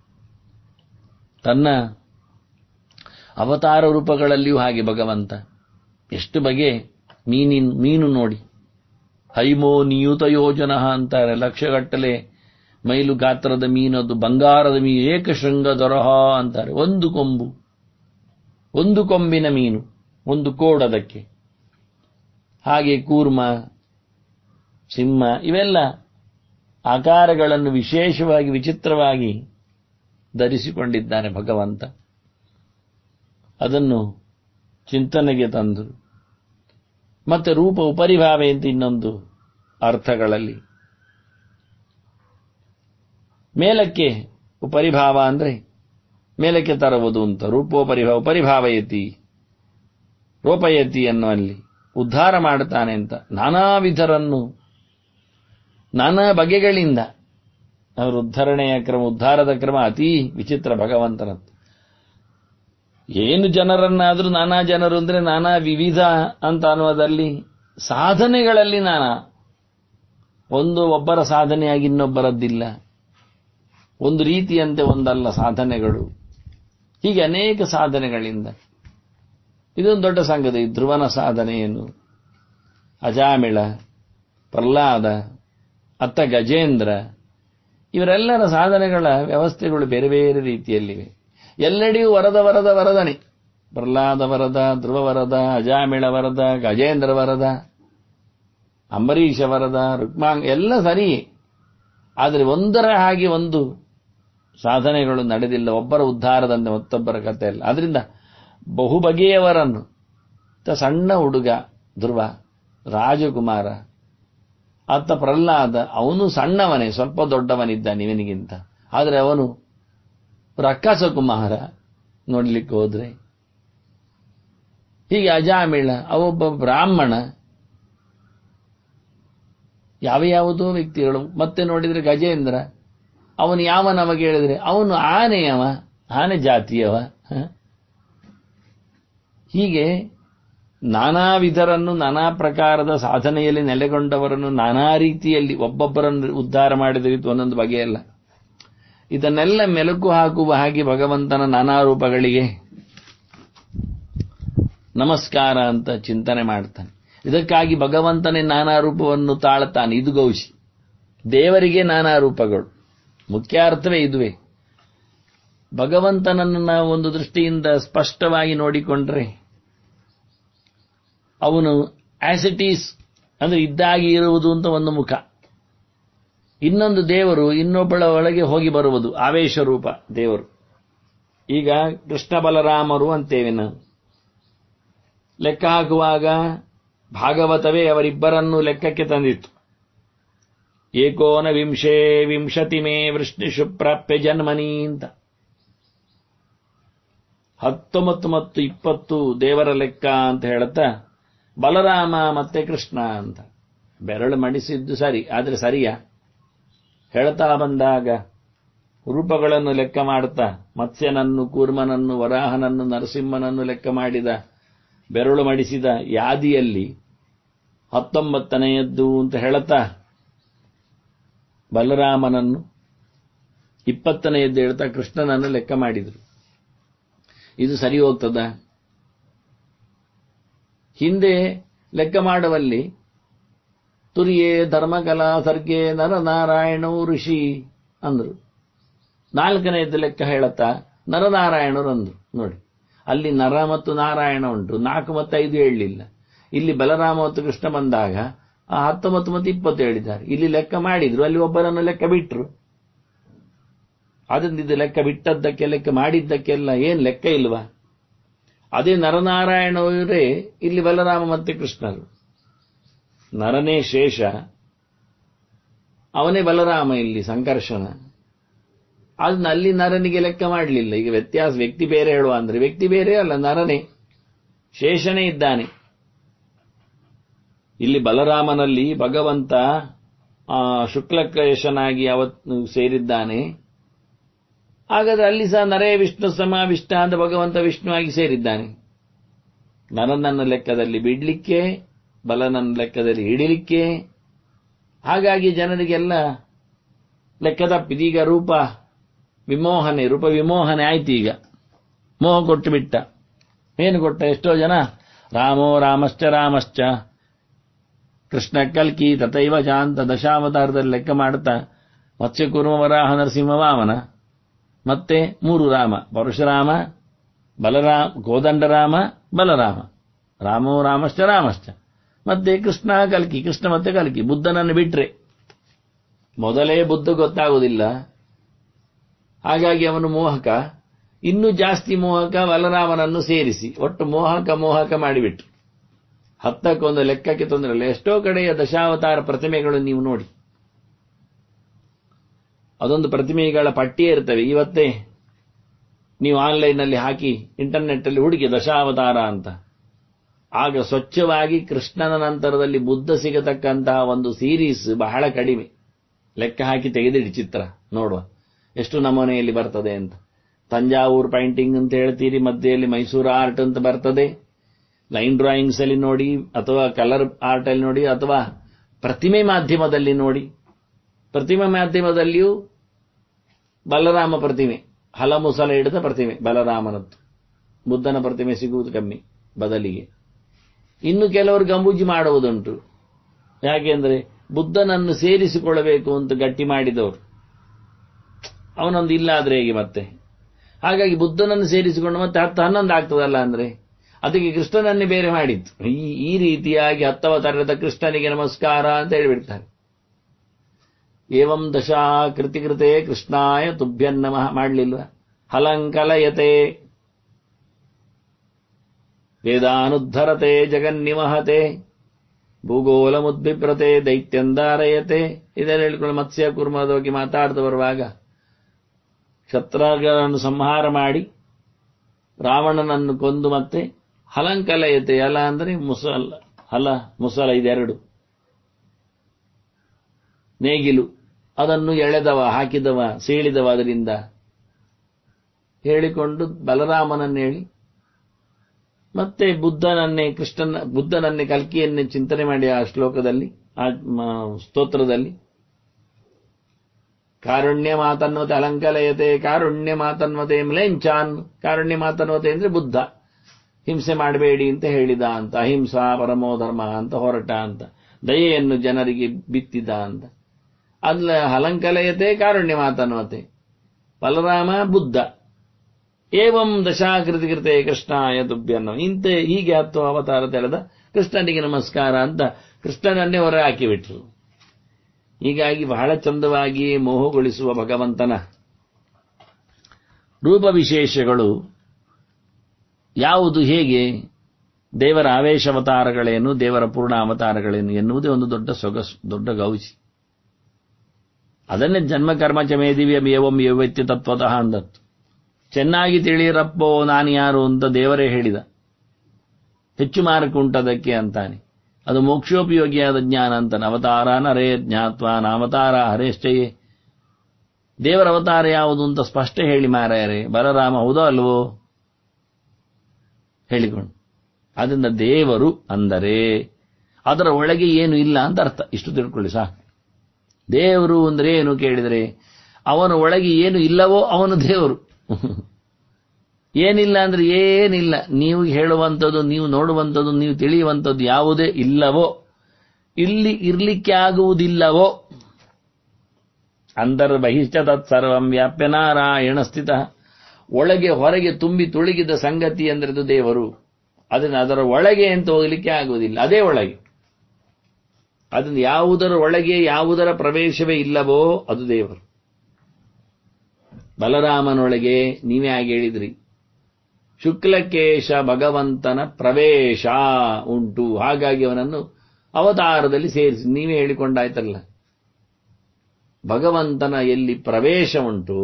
ತನ್ನ ಅವತಾರ ರೂಪಗಳಲ್ಲಿಯೂ ಹಾಗೆ ಭಗವಂತ ಎಷ್ಟು ಬಗೆ ಮೀನಿನ್ ಮೀನು ನೋಡಿ ಹೈಮೋ ನಿಯುತ ಯೋಜನ ಅಂತಾರೆ ಲಕ್ಷಗಟ್ಟಲೆ ಮೈಲು ಗಾತ್ರದ ಮೀನದು ಬಂಗಾರದ ಮೀನು ಏಕಶೃಂಗ ದೊರಹ ಅಂತಾರೆ ಒಂದು ಕೊಂಬು ಒಂದು ಕೊಂಬಿನ ಮೀನು ಒಂದು ಕೋಡದಕ್ಕೆ ಹಾಗೆ ಕೂರ್ಮ ಸಿಂಹ ಇವೆಲ್ಲ ಆಕಾರಗಳನ್ನು ವಿಶೇಷವಾಗಿ ವಿಚಿತ್ರವಾಗಿ ಧರಿಸಿಕೊಂಡಿದ್ದಾನೆ ಭಗವಂತ ಅದನ್ನು ಚಿಂತನೆಗೆ ತಂದರು ಮತ್ತೆ ರೂಪ ಉಪರಿಭಾವೆ ಅಂತ ಇನ್ನೊಂದು ಅರ್ಥಗಳಲ್ಲಿ ಮೇಲಕ್ಕೆ ಉಪರಿಭಾವ ಅಂದ್ರೆ ಮೇಲಕ್ಕೆ ತರುವುದು ಅಂತ ರೂಪೋಪರಿಭಾವ ಉಪರಿಭಾವಯತಿ ರೋಪಯತಿ ಅನ್ನುವಲ್ಲಿ ಉದ್ಧಾರ ಮಾಡುತ್ತಾನೆ ಅಂತ ನಾನಾ ವಿಧರನ್ನು ನಾನಾ ಬಗೆಗಳಿಂದ ಅವರ ಉದ್ಧರಣೆಯ ಕ್ರಮ ಉದ್ಧಾರದ ಕ್ರಮ ಅತೀ ವಿಚಿತ್ರ ಭಗವಂತನದ್ದು ಏನು ಜನರನ್ನಾದರೂ ನಾನಾ ಜನರು ಅಂದ್ರೆ ನಾನಾ ವಿವಿಧ ಅಂತ ಅನ್ನುವುದಲ್ಲಿ ಸಾಧನೆಗಳಲ್ಲಿ ನಾನಾ ಒಂದು ಒಬ್ಬರ ಸಾಧನೆಯಾಗಿ ಇನ್ನೊಬ್ಬರದ್ದಿಲ್ಲ ಒಂದು ರೀತಿಯಂತೆ ಒಂದಲ್ಲ ಸಾಧನೆಗಳು ಹೀಗೆ ಅನೇಕ ಸಾಧನೆಗಳಿಂದ ಇದೊಂದು ದೊಡ್ಡ ಸಂಗತಿ ಧ್ರುವನ ಸಾಧನೆ ಏನು ಅಜಾಮಿಳ ಪ್ರಹ್ಲಾದ ಅತ್ತ ಗಜೇಂದ್ರ ಇವರೆಲ್ಲರ ಸಾಧನೆಗಳ ವ್ಯವಸ್ಥೆಗಳು ಬೇರೆ ಬೇರೆ ರೀತಿಯಲ್ಲಿವೆ ಎಲ್ಲೆಡೆಯೂ ವರದ ವರದ ವರದನೆ ಪ್ರಹ್ಲಾದ ವರದ ಧ್ರುವ ವರದ ಅಜಾಮಿಳ ವರದ ಗಜೇಂದ್ರ ವರದ ಅಂಬರೀಷ ವರದ ರುಕ್ಮಾಂಗ್ ಎಲ್ಲ ಸರಿಯೇ ಆದರೆ ಒಂದರ ಹಾಗೆ ಒಂದು ಸಾಧನೆಗಳು ನಡೆದಿಲ್ಲ ಒಬ್ಬರ ಉದ್ಧಾರದಂತೆ ಮತ್ತೊಬ್ಬರ ಕಥೆ ಇಲ್ಲ ಅದರಿಂದ ಬಹು ಬಗೆಯವರನ್ನು ಸಣ್ಣ ಹುಡುಗ ಧ್ರುವ ರಾಜಕುಮಾರ ಅತ್ತ ಪ್ರಹ್ಲಾದ ಅವನು ಸಣ್ಣವನೇ ಸ್ವಲ್ಪ ದೊಡ್ಡವನಿದ್ದಾನೆ ಇವನಿಗಿಂತ ಆದರೆ ಅವನು ರಕ್ಕಸ ಕುಮಾರ ನೋಡ್ಲಿಕ್ಕೆ ಹೋದ್ರೆ ಹೀಗೆ ಅಜಾಮಿಳ ಅವೊಬ್ಬ ಬ್ರಾಹ್ಮಣ ಯಾವ ಯಾವುದೋ ವ್ಯಕ್ತಿಗಳು ಮತ್ತೆ ನೋಡಿದ್ರೆ ಗಜೇಂದ್ರ ಅವನು ಯಾವ ನಮಗೆ ಹೇಳಿದ್ರೆ ಅವನು ಆನೆಯವ ಆನೆ ಜಾತಿಯವ ಹೀಗೆ ನಾನಾ ವಿಧರನ್ನು ನಾನಾ ಪ್ರಕಾರದ ಸಾಧನೆಯಲ್ಲಿ ನೆಲೆಗೊಂಡವರನ್ನು ನಾನಾ ರೀತಿಯಲ್ಲಿ ಒಬ್ಬೊಬ್ಬರನ್ನು ಉದ್ಧಾರ ಮಾಡಿದ ರೀತಿ ಒಂದೊಂದು ಬಗೆಯಲ್ಲ ಇದನ್ನೆಲ್ಲ ಮೆಲುಕು ಹಾಕುವ ಹಾಗೆ ಭಗವಂತನ ನಾನಾ ರೂಪಗಳಿಗೆ ನಮಸ್ಕಾರ ಅಂತ ಚಿಂತನೆ ಮಾಡ್ತಾನೆ ಇದಕ್ಕಾಗಿ ಭಗವಂತನೇ ನಾನಾ ರೂಪವನ್ನು ತಾಳ್ತಾನೆ ಇದು ಗೌಶಿ ದೇವರಿಗೆ ನಾನಾ ರೂಪಗಳು ಮುಖ್ಯ ಅರ್ಥವೇ ಇದುವೇ ಭಗವಂತನನ್ನು ನಾವು ಒಂದು ದೃಷ್ಟಿಯಿಂದ ಸ್ಪಷ್ಟವಾಗಿ ನೋಡಿಕೊಂಡ್ರೆ ಅವನು ಆಸಿಟೀಸ್ ಅಂದ್ರೆ ಇದ್ದಾಗಿ ಇರುವುದು ಅಂತ ಒಂದು ಮುಖ ಇನ್ನೊಂದು ದೇವರು ಇನ್ನೊಬ್ಬಳ ಒಳಗೆ ಹೋಗಿ ಬರುವುದು ಆವೇಶ ರೂಪ ದೇವರು ಈಗ ಕೃಷ್ಣ ಬಲರಾಮರು ಅಂತೇವೆ ನಾವು ಲೆಕ್ಕ ಹಾಕುವಾಗ ಭಾಗವತವೇ ಅವರಿಬ್ಬರನ್ನು ಲೆಕ್ಕಕ್ಕೆ ತಂದಿತ್ತು ಏಕೋನ ವಿಂಶೇ ವಿಂಶತಿ ಮೇ ವೃಷ್ಣಿಷು ಪ್ರಾಪ್ಯ ಜನ್ಮನಿ ಅಂತ ಹತ್ತೊಂಬತ್ತು ಮತ್ತು ಇಪ್ಪತ್ತು ದೇವರ ಲೆಕ್ಕ ಅಂತ ಹೇಳುತ್ತಾ ಬಲರಾಮ ಮತ್ತೆ ಕೃಷ್ಣ ಅಂತ ಬೆರಳು ಮಡಿಸಿದ್ದು ಸರಿ ಆದರೆ ಸರಿಯಾ ಹೇಳ್ತಾ ಬಂದಾಗ ರೂಪಗಳನ್ನು ಲೆಕ್ಕ ಮಾಡುತ್ತಾ ಮತ್ಸ್ಯನನ್ನು ಕೂರ್ಮನನ್ನು ವರಾಹನನ್ನು ನರಸಿಂಹನನ್ನು ಲೆಕ್ಕ ಮಾಡಿದ ಬೆರಳು ಮಡಿಸಿದ ಯಾದಿಯಲ್ಲಿ ಹತ್ತೊಂಬತ್ತನೆಯದ್ದು ಅಂತ ಹೇಳುತ್ತಾ ಬಲರಾಮನನ್ನು ಇಪ್ಪತ್ತನೆಯದ್ದು ಹೇಳ್ತಾ ಕೃಷ್ಣನನ್ನು ಲೆಕ್ಕ ಮಾಡಿದರು ಇದು ಸರಿ ಹೋಗ್ತದ ಹಿಂದೆ ಲೆಕ್ಕ ಮಾಡುವಲ್ಲಿ ತುರಿಯೇ ಧರ್ಮಕಲಾ ಸರ್ಗೆ ನರನಾರಾಯಣವು ಋಷಿ ಅಂದ್ರು ನಾಲ್ಕನೆಯದ್ದು ಲೆಕ್ಕ ಹೇಳುತ್ತಾ ನರನಾರಾಯಣರು ಅಂದ್ರು ನೋಡಿ ಅಲ್ಲಿ ನರ ಮತ್ತು ನಾರಾಯಣ ಉಂಟು ನಾಲ್ಕು ಮತ್ತು ಐದು ಹೇಳಲಿಲ್ಲ ಇಲ್ಲಿ ಬಲರಾಮ ಮತ್ತು ಕೃಷ್ಣ ಬಂದಾಗ ಆ ಹತ್ತೊಂಬತ್ತು ಮತ್ತು ಇಪ್ಪತ್ತು ಹೇಳಿದ್ದಾರೆ ಇಲ್ಲಿ ಲೆಕ್ಕ ಮಾಡಿದ್ರು ಅಲ್ಲಿ ಒಬ್ಬರನ್ನು ಲೆಕ್ಕ ಬಿಟ್ರು ಅದರಿಂದ ಇದು ಲೆಕ್ಕ ಬಿಟ್ಟದ್ದಕ್ಕೆ ಲೆಕ್ಕ ಮಾಡಿದ್ದಕ್ಕೆಲ್ಲ ಏನ್ ಲೆಕ್ಕ ಇಲ್ವಾ ಅದೇ ನರನಾರಾಯಣವರೇ ಇಲ್ಲಿ ಬಲರಾಮ ಮತ್ತೆ ಕೃಷ್ಣರು ನರನೇ ಶೇಷ ಅವನೇ ಬಲರಾಮ ಇಲ್ಲಿ ಸಂಕರ್ಷಣ ಅದನ್ನ ಅಲ್ಲಿ ನರನಿಗೆ ಲೆಕ್ಕ ಮಾಡಲಿಲ್ಲ ಈಗ ವ್ಯತ್ಯಾಸ ವ್ಯಕ್ತಿ ಬೇರೆ ಹೇಳುವ ಅಂದ್ರೆ ವ್ಯಕ್ತಿ ಬೇರೆ ಅಲ್ಲ ನರನೇ ಶೇಷನೇ ಇದ್ದಾನೆ ಇಲ್ಲಿ ಬಲರಾಮನಲ್ಲಿ ಭಗವಂತ ಆ ಶುಕ್ಲಕೇಶನಾಗಿ ಅವತ್ತು ಸೇರಿದ್ದಾನೆ ಹಾಗಾದ್ರೆ ಅಲ್ಲಿ ಸಹ ನರೇ ವಿಷ್ಣು ಸಮಾವಿಷ್ಟ ಅಂತ ಭಗವಂತ ವಿಷ್ಣು ಆಗಿ ಸೇರಿದ್ದಾನೆ ನರನನ್ನ ಲೆಕ್ಕದಲ್ಲಿ ಬಿಡ್ಲಿಕ್ಕೆ ಬಲನನ್ನ ಲೆಕ್ಕದಲ್ಲಿ ಹಿಡಿಲಿಕ್ಕೆ ಹಾಗಾಗಿ ಜನರಿಗೆಲ್ಲ ಲೆಕ್ಕ ತಪ್ಪಿದೀಗ ರೂಪ ವಿಮೋಹನೆ ರೂಪ ವಿಮೋಹನೆ ಆಯ್ತು ಈಗ ಮೋಹ ಕೊಟ್ಟು ಬಿಟ್ಟ ಏನು ಕೊಟ್ಟ ಎಷ್ಟೋ ಜನ ರಾಮೋ ರಾಮಶ್ಚ ರಾಮಶ್ಚ ಕೃಷ್ಣ ಕಲ್ಕಿ ತಥೈವ ಶಾಂತ ದಶಾವತಾರದಲ್ಲಿ ಲೆಕ್ಕ ಮಾಡುತ್ತಾ ಮತ್ಸ್ಯ ಕುರ್ಮ ವರಾಹ ನರಸಿಂಹ ವಾಮನ ಮತ್ತೆ ಮೂರು ರಾಮ ಪರಶುರಾಮ ಬಲರಾಮ ಕೋದಂಡರಾಮ ಬಲರಾಮ ರಾಮೋ ರಾಮಶ್ಚ ರಾಮಶ್ಚ ಮತ್ತೆ ಕೃಷ್ಣ ಕಲ್ಕಿ ಕೃಷ್ಣ ಮತ್ತೆ ಕಲ್ಕಿ ಬುದ್ಧನನ್ನು ಬಿಟ್ರೆ ಮೊದಲೇ ಬುದ್ಧ ಗೊತ್ತಾಗುವುದಿಲ್ಲ ಹಾಗಾಗಿ ಅವನು ಮೋಹಕ ಇನ್ನೂ ಜಾಸ್ತಿ ಮೋಹಕ ಬಲರಾಮನನ್ನು ಸೇರಿಸಿ ಒಟ್ಟು ಮೋಹಕ ಮೋಹಕ ಮಾಡಿಬಿಟ್ರು ಹತ್ತಕ್ಕೊಂದು ಲೆಕ್ಕಕ್ಕೆ ತೊಂದರೆ ಇಲ್ಲ ಎಷ್ಟೋ ಕಡೆಯ ದಶಾವತಾರ ಪ್ರತಿಮೆಗಳು ನೀವು ನೋಡಿ ಅದೊಂದು ಪ್ರತಿಮೆಗಳ ಪಟ್ಟಿಯೇ ಇರ್ತವೆ ಇವತ್ತೇ ನೀವು ಆನ್ಲೈನ್ನಲ್ಲಿ ಹಾಕಿ ಇಂಟರ್ನೆಟ್ಟಲ್ಲಿ ಹುಡುಕಿ ದಶಾವತಾರ ಅಂತ ಆಗ ಸ್ವಚ್ಛವಾಗಿ ಕೃಷ್ಣನ ನಂತರದಲ್ಲಿ ಬುದ್ಧ ಸಿಗತಕ್ಕಂತಹ ಒಂದು ಸೀರೀಸ್ ಬಹಳ ಕಡಿಮೆ ಲೆಕ್ಕ ಹಾಕಿ ತೆಗೆದಿಡಿ ಚಿತ್ರ ನೋಡುವ ಎಷ್ಟು ನಮೂನೆಯಲ್ಲಿ ಬರ್ತದೆ ಅಂತ ತಂಜಾವೂರು ಪೈಂಟಿಂಗ್ ಅಂತ ಹೇಳ್ತೀರಿ ಮಧ್ಯೆಯಲ್ಲಿ ಮೈಸೂರು ಆರ್ಟ್ ಅಂತ ಬರ್ತದೆ ಲೈನ್ ಡ್ರಾಯಿಂಗ್ಸ್ ಅಲ್ಲಿ ನೋಡಿ ಅಥವಾ ಕಲರ್ ಆರ್ಟ್ ಅಲ್ಲಿ ನೋಡಿ ಅಥವಾ ಪ್ರತಿಮೆ ಮಾಧ್ಯಮದಲ್ಲಿ ನೋಡಿ ಪ್ರತಿಮೆ ಮಾಧ್ಯಮದಲ್ಲಿಯೂ ಬಲರಾಮ ಪ್ರತಿಮೆ ಹಲಮುಸಲ ಹಿಡಿದ ಪ್ರತಿಮೆ ಬಲರಾಮನದ್ದು ಬುದ್ಧನ ಪ್ರತಿಮೆ ಸಿಗುವುದು ಕಮ್ಮಿ ಬದಲಿಗೆ ಇನ್ನು ಕೆಲವರು ಗಂಬೂಜಿ ಮಾಡುವುದುಂಟು ಯಾಕೆಂದ್ರೆ ಬುದ್ಧನನ್ನು ಸೇರಿಸಿಕೊಳ್ಳಬೇಕು ಅಂತ ಗಟ್ಟಿ ಮಾಡಿದವರು ಅವನೊಂದು ಇಲ್ಲ ಆದ್ರೆ ಹೇಗೆ ಮತ್ತೆ ಹಾಗಾಗಿ ಬುದ್ಧನನ್ನು ಸೇರಿಸಿಕೊಂಡು ಮತ್ತೆ ಹತ್ತು ಹನ್ನೊಂದು ಆಗ್ತದಲ್ಲ ಅಂದ್ರೆ ಅದಕ್ಕೆ ಕೃಷ್ಣನನ್ನೇ ಬೇರೆ ಮಾಡಿದ್ದು ಈ ಈ ರೀತಿಯಾಗಿ ಹತ್ತವತಾರದ ಕೃಷ್ಣನಿಗೆ ನಮಸ್ಕಾರ ಅಂತ ಹೇಳಿಬಿಡ್ತಾರೆ ಏವಂ ದಶಾ ಕೃತಿಕೃತೆ ಕೃಷ್ಣಾಯ ತುಭ್ಯನ್ನಮಃ ಮಾಡಲಿಲ್ವ ಹಲಂಕಲಯತೆ ವೇದಾನುದ್ಧರತೆ ಜಗನ್ನಿಮಹತೆ ಭೂಗೋಲಮುದ್ಭಿಪ್ರತೆ ದೈತ್ಯಂದಾರಯತೆ ಇದನ್ನು ಹೇಳ್ಕೊಂಡು ಮತ್ಸ್ಯ ಕುರ್ಮದ ಬಗ್ಗೆ ಮಾತಾಡ್ತಾ ಬರುವಾಗ ಕ್ಷತ್ರಗಳನ್ನು ಸಂಹಾರ ಮಾಡಿ ರಾವಣನನ್ನು ಕೊಂದು ಮತ್ತೆ ಹಲಂಕಲಯತೆ ಅಲ ಅಂದರೆ ಮುಸಲ ಹಲ ಮುಸಲ ಇದೆರಡು ನೇಗಿಲು ಅದನ್ನು ಎಳೆದವ ಹಾಕಿದವ ಸೀಳಿದವ ಅದರಿಂದ ಹೇಳಿಕೊಂಡು ಬಲರಾಮನನ್ನು ಹೇಳಿ ಮತ್ತೆ ಬುದ್ಧನನ್ನೇ ಕೃಷ್ಣನ ಬುದ್ಧನನ್ನೇ ಕಲ್ಕಿಯನ್ನೇ ಚಿಂತನೆ ಮಾಡಿ ಆ ಶ್ಲೋಕದಲ್ಲಿ ಆ ಸ್ತೋತ್ರದಲ್ಲಿ ಕಾರುಣ್ಯ ಮಾತನ್ವತೆ ಅಲಂಕಲಯತೆ ಕಾರುಣ್ಯ ಮಾತನ್ವತೆ ಮ್ಲೇಂಚಾನ್ ಕಾರುಣ್ಯ ಮಾತನ್ವತೆ ಅಂದ್ರೆ ಬುದ್ಧ ಹಿಂಸೆ ಮಾಡಬೇಡಿ ಅಂತ ಹೇಳಿದ ಅಂತ ಅಹಿಂಸಾ ಪರಮೋ ಧರ್ಮ ಅಂತ ಹೊರಟ ಅಂತ ದಯೆಯನ್ನು ಜನರಿಗೆ ಬಿತ್ತಿದ ಅಂತ ಅಲ್ಲ ಹಲಂಕಲಯತೆ ಕಾರುಣ್ಯ ಮಾತನ್ವತೆ ಬಲರಾಮ ಬುದ್ಧ ಏವಂ ದಶಾಕೃತಿಕೃತೆ ಕೃಷ್ಣಾಯ ತುಭ್ಯನ್ನೋ ಇಂತೆ ಹೀಗೆ ಹತ್ತು ಅವತಾರ ತೆರೆದ ಕೃಷ್ಣನಿಗೆ ನಮಸ್ಕಾರ ಅಂತ ಕೃಷ್ಣನನ್ನೇ ಹೊರ ಹಾಕಿಬಿಟ್ರು ಹೀಗಾಗಿ ಬಹಳ ಚಂದವಾಗಿ ಮೋಹಗೊಳಿಸುವ ಭಗವಂತನ ರೂಪ ವಿಶೇಷಗಳು ಯಾವುದು ಹೇಗೆ ದೇವರ ಆವೇಶಾವತಾರಗಳೇನು ದೇವರ ಪೂರ್ಣ ಅವತಾರಗಳೇನು ಎನ್ನುವುದೇ ಒಂದು ದೊಡ್ಡ ಸೊಗಸು ದೊಡ್ಡ ಗೌಜಿ ಅದನ್ನೇ ಜನ್ಮ ಕರ್ಮ ಚಮೇದಿವ್ಯಂ ಏವಂ ಏವೈತ್ಯ ತತ್ವತಃ ಅಂದತ್ತು ಚೆನ್ನಾಗಿ ತಿಳಿಯರಪ್ಪೋ ನಾನು ಯಾರು ಅಂತ ದೇವರೇ ಹೇಳಿದ ಹೆಚ್ಚು ಮಾರ್ಕ್ ಉಂಟದಕ್ಕೆ ಅಂತಾನೆ ಅದು ಮೋಕ್ಷೋಪಯೋಗಿಯಾದ ಜ್ಞಾನ ಅಂತಾನೆ ಅವತಾರ ನರೇ ಜ್ಞಾತ್ವ ನಾವತಾರ ಹರೇಶ್ಚಯೇ ದೇವರ ಅವತಾರ ಯಾವುದು ಅಂತ ಸ್ಪಷ್ಟ ಹೇಳಿ ಮಾರಾಯರೆ ಬಲರಾಮ ಹೌದೋ ಅಲ್ವೋ ಹೇಳಿಕೊಂಡು ಅದರಿಂದ ದೇವರು ಅಂದರೆ ಅದರ ಒಳಗೆ ಏನು ಇಲ್ಲ ಅಂತ ಅರ್ಥ ಇಷ್ಟು ತಿಳ್ಕೊಳ್ಳಿ ಸಾಕು ದೇವರು ಅಂದ್ರೆ ಏನು ಕೇಳಿದರೆ ಅವನ ಒಳಗೆ ಏನು ಇಲ್ಲವೋ ಅವನು ದೇವರು ಏನಿಲ್ಲ ಅಂದ್ರೆ ಏನಿಲ್ಲ ನೀವು ಹೇಳುವಂಥದ್ದು ನೀವು ನೋಡುವಂಥದ್ದು ನೀವು ತಿಳಿಯುವಂಥದ್ದು ಯಾವುದೇ ಇಲ್ಲವೋ ಇಲ್ಲಿ ಇರ್ಲಿಕ್ಕೆ ಆಗುವುದಿಲ್ಲವೋ ಅಂತರ್ಬಹಿಷ್ಠ ತತ್ಸರ್ವಂ ವ್ಯಾಪ್ಯ ನಾರಾಯಣ ಸ್ಥಿತ ಒಳಗೆ ಹೊರಗೆ ತುಂಬಿ ತುಳುಗಿದ ಸಂಗತಿ ಅಂದ್ರೆ ಅದು ದೇವರು ಅದನ್ನು ಅದರ ಒಳಗೆ ಅಂತ ಹೋಗಲಿಕ್ಕೆ ಆಗುವುದಿಲ್ಲ ಅದೇ ಒಳಗೆ ಅದನ್ನು ಯಾವುದರ ಒಳಗೆ ಯಾವುದರ ಪ್ರವೇಶವೇ ಇಲ್ಲವೋ ಅದು ದೇವರು ಬಲರಾಮನೊಳಗೆ ನೀವೇ ಹಾಗೆ ಹೇಳಿದ್ರಿ ಶುಕ್ಲಕೇಶ ಭಗವಂತನ ಪ್ರವೇಶ ಉಂಟು ಹಾಗಾಗಿ ಅವನನ್ನು ಅವತಾರದಲ್ಲಿ ಸೇರಿಸಿ ನೀವೇ ಹೇಳಿಕೊಂಡಾಯ್ತಲ್ಲ ಭಗವಂತನ ಎಲ್ಲಿ ಪ್ರವೇಶ ಉಂಟು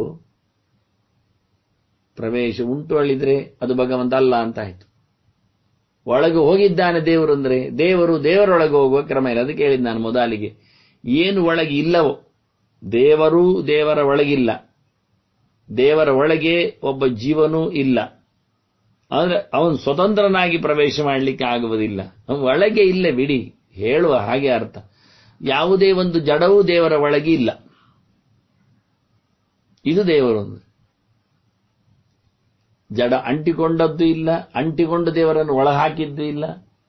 ಪ್ರವೇಶ ಉಂಟು ಹೇಳಿದ್ರೆ ಅದು ಭಗವಂತ ಅಲ್ಲ ಅಂತ ಆಯ್ತು ಒಳಗೆ ಹೋಗಿದ್ದಾನೆ ದೇವರು ಅಂದ್ರೆ ದೇವರು ದೇವರೊಳಗೆ ಹೋಗುವ ಕ್ರಮ ಇಲ್ಲ ಅದಕ್ಕೆ ಹೇಳಿದ್ ನಾನು ಮೊದಲಿಗೆ ಏನು ಒಳಗೆ ಇಲ್ಲವೋ ದೇವರು ದೇವರ ಒಳಗಿಲ್ಲ ದೇವರ ಒಳಗೆ ಒಬ್ಬ ಜೀವನೂ ಇಲ್ಲ ಅಂದ್ರೆ ಅವನು ಸ್ವತಂತ್ರನಾಗಿ ಪ್ರವೇಶ ಮಾಡಲಿಕ್ಕೆ ಆಗುವುದಿಲ್ಲ ಅವನು ಒಳಗೆ ಇಲ್ಲ ಬಿಡಿ ಹೇಳುವ ಹಾಗೆ ಅರ್ಥ ಯಾವುದೇ ಒಂದು ಜಡವೂ ದೇವರ ಒಳಗೆ ಇಲ್ಲ ಇದು ದೇವರು ಜಡ ಅಂಟಿಕೊಂಡದ್ದು ಇಲ್ಲ ಅಂಟಿಕೊಂಡು ದೇವರನ್ನು ಒಳ ಹಾಕಿದ್ದು ಇಲ್ಲ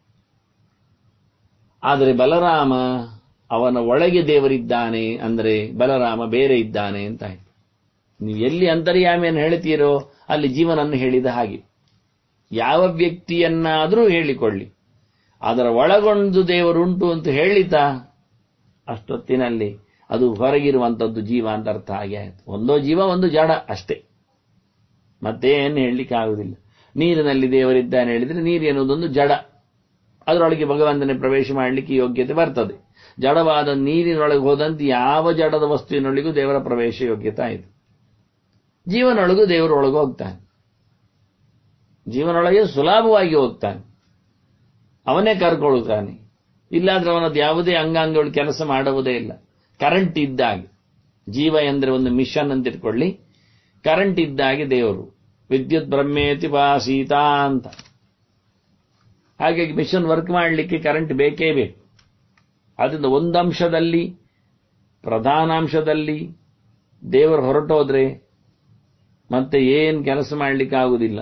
ಆದರೆ ಬಲರಾಮ ಅವನ ಒಳಗೆ ದೇವರಿದ್ದಾನೆ ಅಂದರೆ ಬಲರಾಮ ಬೇರೆ ಇದ್ದಾನೆ ಅಂತ ಆಯ್ತು ನೀವು ಎಲ್ಲಿ ಅಂತರ್ಯಾಮಿಯನ್ನು ಹೇಳ್ತೀರೋ ಅಲ್ಲಿ ಜೀವನನ್ನು ಹೇಳಿದ ಹಾಗೆ ಯಾವ ವ್ಯಕ್ತಿಯನ್ನಾದರೂ ಹೇಳಿಕೊಳ್ಳಿ ಅದರ ಒಳಗೊಂಡು ದೇವರುಂಟು ಅಂತ ಹೇಳಿತಾ ಅಷ್ಟೊತ್ತಿನಲ್ಲಿ ಅದು ಹೊರಗಿರುವಂಥದ್ದು ಜೀವ ಅಂತ ಅರ್ಥ ಹಾಗೆ ಆಯ್ತು ಒಂದೋ ಜೀವ ಒಂದು ಜಡ ಅಷ್ಟೇ ಮತ್ತೇನು ಹೇಳಲಿಕ್ಕೆ ಆಗುವುದಿಲ್ಲ ನೀರಿನಲ್ಲಿ ದೇವರಿದ್ದಾನೆ ಹೇಳಿದ್ರೆ ನೀರು ಎನ್ನುವುದೊಂದು ಜಡ ಅದರೊಳಗೆ ಭಗವಂತನೇ ಪ್ರವೇಶ ಮಾಡಲಿಕ್ಕೆ ಯೋಗ್ಯತೆ ಬರ್ತದೆ ಜಡವಾದ ನೀರಿನೊಳಗೆ ಹೋದಂತೆ ಯಾವ ಜಡದ ವಸ್ತುವಿನೊಳಗೂ ದೇವರ ಪ್ರವೇಶ ಯೋಗ್ಯತೆ ಆಯಿತು ಜೀವನೊಳಗೂ ದೇವರೊಳಗೆ ಹೋಗ್ತಾನೆ ಜೀವನೊಳಗೆ ಸುಲಭವಾಗಿ ಹೋಗ್ತಾನೆ ಅವನೇ ಕರ್ಕೊಳ್ತಾನೆ ಇಲ್ಲಾಂದ್ರೆ ಅವನದ್ದು ಯಾವುದೇ ಅಂಗಾಂಗಗಳು ಕೆಲಸ ಮಾಡುವುದೇ ಇಲ್ಲ ಕರೆಂಟ್ ಇದ್ದಾಗೆ ಜೀವ ಎಂದ್ರೆ ಒಂದು ಮಿಷನ್ ಅಂತ ಇಟ್ಕೊಳ್ಳಿ ಕರೆಂಟ್ ಇದ್ದಾಗೆ ದೇವರು ವಿದ್ಯುತ್ ಬ್ರಹ್ಮೇತಿ ವಾಸೀತ ಅಂತ ಹಾಗಾಗಿ ಮಿಷನ್ ವರ್ಕ್ ಮಾಡಲಿಕ್ಕೆ ಕರೆಂಟ್ ಬೇಕೇ ಬೇಕು ಅದರಿಂದ ಒಂದಂಶದಲ್ಲಿ ಪ್ರಧಾನಾಂಶದಲ್ಲಿ ದೇವರು ಹೊರಟೋದ್ರೆ ಮತ್ತೆ ಏನು ಕೆಲಸ ಮಾಡಲಿಕ್ಕೆ ಆಗುವುದಿಲ್ಲ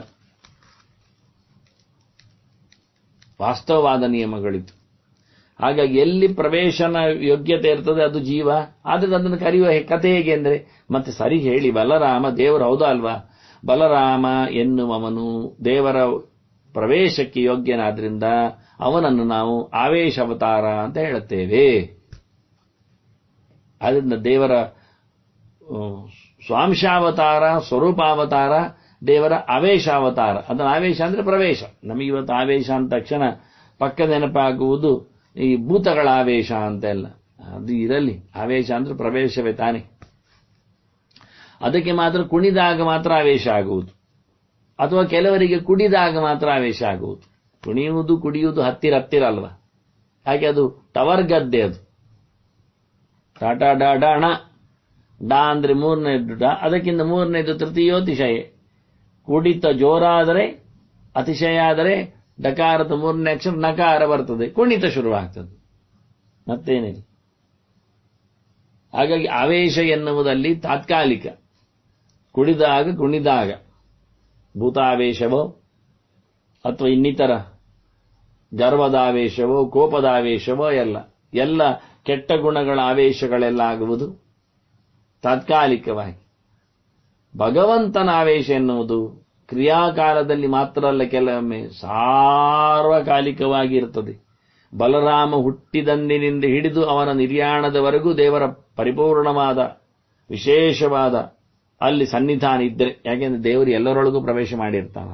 ವಾಸ್ತವವಾದ ನಿಯಮಗಳಿತ್ತು ಹಾಗಾಗಿ ಎಲ್ಲಿ ಪ್ರವೇಶನ ಯೋಗ್ಯತೆ ಇರ್ತದೆ ಅದು ಜೀವ ಆದ್ರೆ ಅದನ್ನು ಕರೆಯುವ ಕಥೆ ಹೇಗೆ ಅಂದ್ರೆ ಮತ್ತೆ ಸರಿ ಹೇಳಿ ಬಲರಾಮ ದೇವರು ಹೌದಾ ಅಲ್ವಾ ಬಲರಾಮ ಎನ್ನುವವನು ದೇವರ ಪ್ರವೇಶಕ್ಕೆ ಯೋಗ್ಯನಾದ್ರಿಂದ ಅವನನ್ನು ನಾವು ಆವೇಶ ಅವತಾರ ಅಂತ ಹೇಳುತ್ತೇವೆ ಅದರಿಂದ ದೇವರ ಸ್ವಾಂಶಾವತಾರ ಸ್ವರೂಪಾವತಾರ ದೇವರ ಆವೇಶಾವತಾರ ಅದನ್ನ ಆವೇಶ ಅಂದ್ರೆ ಪ್ರವೇಶ ನಮಗಿವತ್ತು ಆವೇಶ ಅಂದ ತಕ್ಷಣ ಪಕ್ಕ ನೆನಪಾಗುವುದು ಈ ಭೂತಗಳ ಆವೇಶ ಅಂತೆಲ್ಲ ಅದು ಇರಲಿ ಆವೇಶ ಅಂದ್ರೆ ಪ್ರವೇಶವೇ ತಾನೆ ಅದಕ್ಕೆ ಮಾತ್ರ ಕುಣಿದಾಗ ಮಾತ್ರ ಆವೇಶ ಆಗುವುದು ಅಥವಾ ಕೆಲವರಿಗೆ ಕುಡಿದಾಗ ಮಾತ್ರ ಆವೇಶ ಆಗುವುದು ಕುಣಿಯುವುದು ಕುಡಿಯುವುದು ಹತ್ತಿರ ಹತ್ತಿರ ಅಲ್ವಾ ಹಾಗೆ ಅದು ಟವರ್ ಗದ್ದೆ ಅದು ಟಾಟಾ ಡಾ ಡಾಣ ಡಾ ಅಂದ್ರೆ ಮೂರನೇದು ಡಾ ಅದಕ್ಕಿಂತ ಮೂರನೇದು ತೃತೀಯೋತಿಶಯ ಕುಡಿತ ಜೋರಾದರೆ ಅತಿಶಯ ಆದರೆ ಡಕಾರದ ಮೂರನೇ ಅಕ್ಷರ ನಕಾರ ಬರ್ತದೆ ಕುಣಿತ ಶುರುವಾಗ್ತದೆ ಮತ್ತೇನಿಲ್ಲ ಹಾಗಾಗಿ ಆವೇಶ ಎನ್ನುವುದಲ್ಲಿ ತಾತ್ಕಾಲಿಕ ಕುಡಿದಾಗ ಕುಣಿದಾಗ ಭೂತಾವೇಶವೋ ಅಥವಾ ಇನ್ನಿತರ ಗರ್ವದಾವೇಶವೋ ಕೋಪದಾವೇಶವೋ ಎಲ್ಲ ಎಲ್ಲ ಕೆಟ್ಟ ಗುಣಗಳ ಆವೇಶಗಳೆಲ್ಲ ಆಗುವುದು ತಾತ್ಕಾಲಿಕವಾಗಿ ಭಗವಂತನ ಆವೇಶ ಎನ್ನುವುದು ಕ್ರಿಯಾಕಾಲದಲ್ಲಿ ಮಾತ್ರ ಅಲ್ಲ ಕೆಲವೊಮ್ಮೆ ಸಾರ್ವಕಾಲಿಕವಾಗಿ ಇರುತ್ತದೆ ಬಲರಾಮ ಹುಟ್ಟಿದಂದಿನಿಂದ ಹಿಡಿದು ಅವನ ನಿರ್ಯಾಣದವರೆಗೂ ದೇವರ ಪರಿಪೂರ್ಣವಾದ ವಿಶೇಷವಾದ ಅಲ್ಲಿ ಸನ್ನಿಧಾನ ಇದ್ದರೆ ಯಾಕೆಂದ್ರೆ ದೇವರು ಎಲ್ಲರೊಳಗೂ ಪ್ರವೇಶ ಮಾಡಿರ್ತಾನ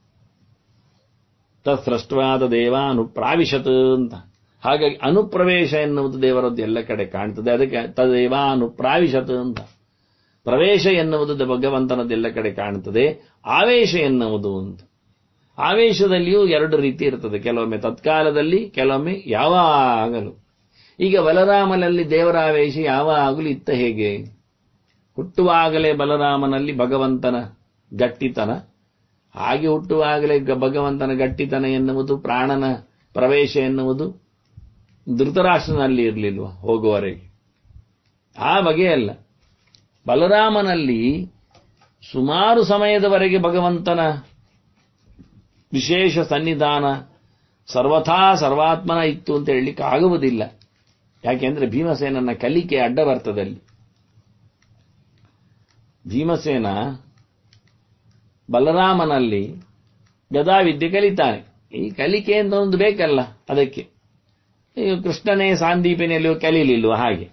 ತತ್ಸೃಷ್ಟವಾದ ದೇವ ಅನುಪ್ರಾವಿಶತ್ ಅಂತ ಹಾಗಾಗಿ ಅನುಪ್ರವೇಶ ಎನ್ನುವುದು ದೇವರದ್ದು ಎಲ್ಲ ಕಡೆ ಕಾಣ್ತದೆ ಅದಕ್ಕೆ ತದೇವ ಅನುಪ್ರಾವಿಶತ್ ಅಂತ ಪ್ರವೇಶ ಎನ್ನುವುದು ಭಗವಂತನದೆಲ್ಲ ಕಡೆ ಕಾಣುತ್ತದೆ ಆವೇಶ ಎನ್ನುವುದು ಅಂತ ಆವೇಶದಲ್ಲಿಯೂ ಎರಡು ರೀತಿ ಇರ್ತದೆ ಕೆಲವೊಮ್ಮೆ ತತ್ಕಾಲದಲ್ಲಿ ಕೆಲವೊಮ್ಮೆ ಯಾವಾಗಲೂ ಈಗ ಬಲರಾಮನಲ್ಲಿ ದೇವರ ಆವೇಶ ಯಾವಾಗಲೂ ಇತ್ತ ಹೇಗೆ ಹುಟ್ಟುವಾಗಲೇ ಬಲರಾಮನಲ್ಲಿ ಭಗವಂತನ ಗಟ್ಟಿತನ ಹಾಗೆ ಹುಟ್ಟುವಾಗಲೇ ಭಗವಂತನ ಗಟ್ಟಿತನ ಎನ್ನುವುದು ಪ್ರಾಣನ ಪ್ರವೇಶ ಎನ್ನುವುದು ಧೃತರಾಷ್ಟ್ರನಲ್ಲಿ ಇರಲಿಲ್ವ ಹೋಗುವವರೆಗೆ ಆ ಬಗೆಯಲ್ಲ ಬಲರಾಮನಲ್ಲಿ ಸುಮಾರು ಸಮಯದವರೆಗೆ ಭಗವಂತನ ವಿಶೇಷ ಸನ್ನಿಧಾನ ಸರ್ವಥಾ ಸರ್ವಾತ್ಮನ ಇತ್ತು ಅಂತ ಹೇಳಲಿಕ್ಕೆ ಆಗುವುದಿಲ್ಲ ಯಾಕೆಂದ್ರೆ ಭೀಮಸೇನನ ಕಲಿಕೆ ಅಡ್ಡ ಬರ್ತದಲ್ಲಿ ಭೀಮಸೇನ ಬಲರಾಮನಲ್ಲಿ ಗದಾವಿದ್ಯೆ ಕಲಿತಾನೆ ಈ ಕಲಿಕೆ ಅಂತ ಒಂದು ಬೇಕಲ್ಲ ಅದಕ್ಕೆ ಈಗ ಕೃಷ್ಣನೇ ಸಾಂದೀಪಿನಲ್ಲಿ ಕಲೀಲಿಲ್ವ ಹಾಗೆ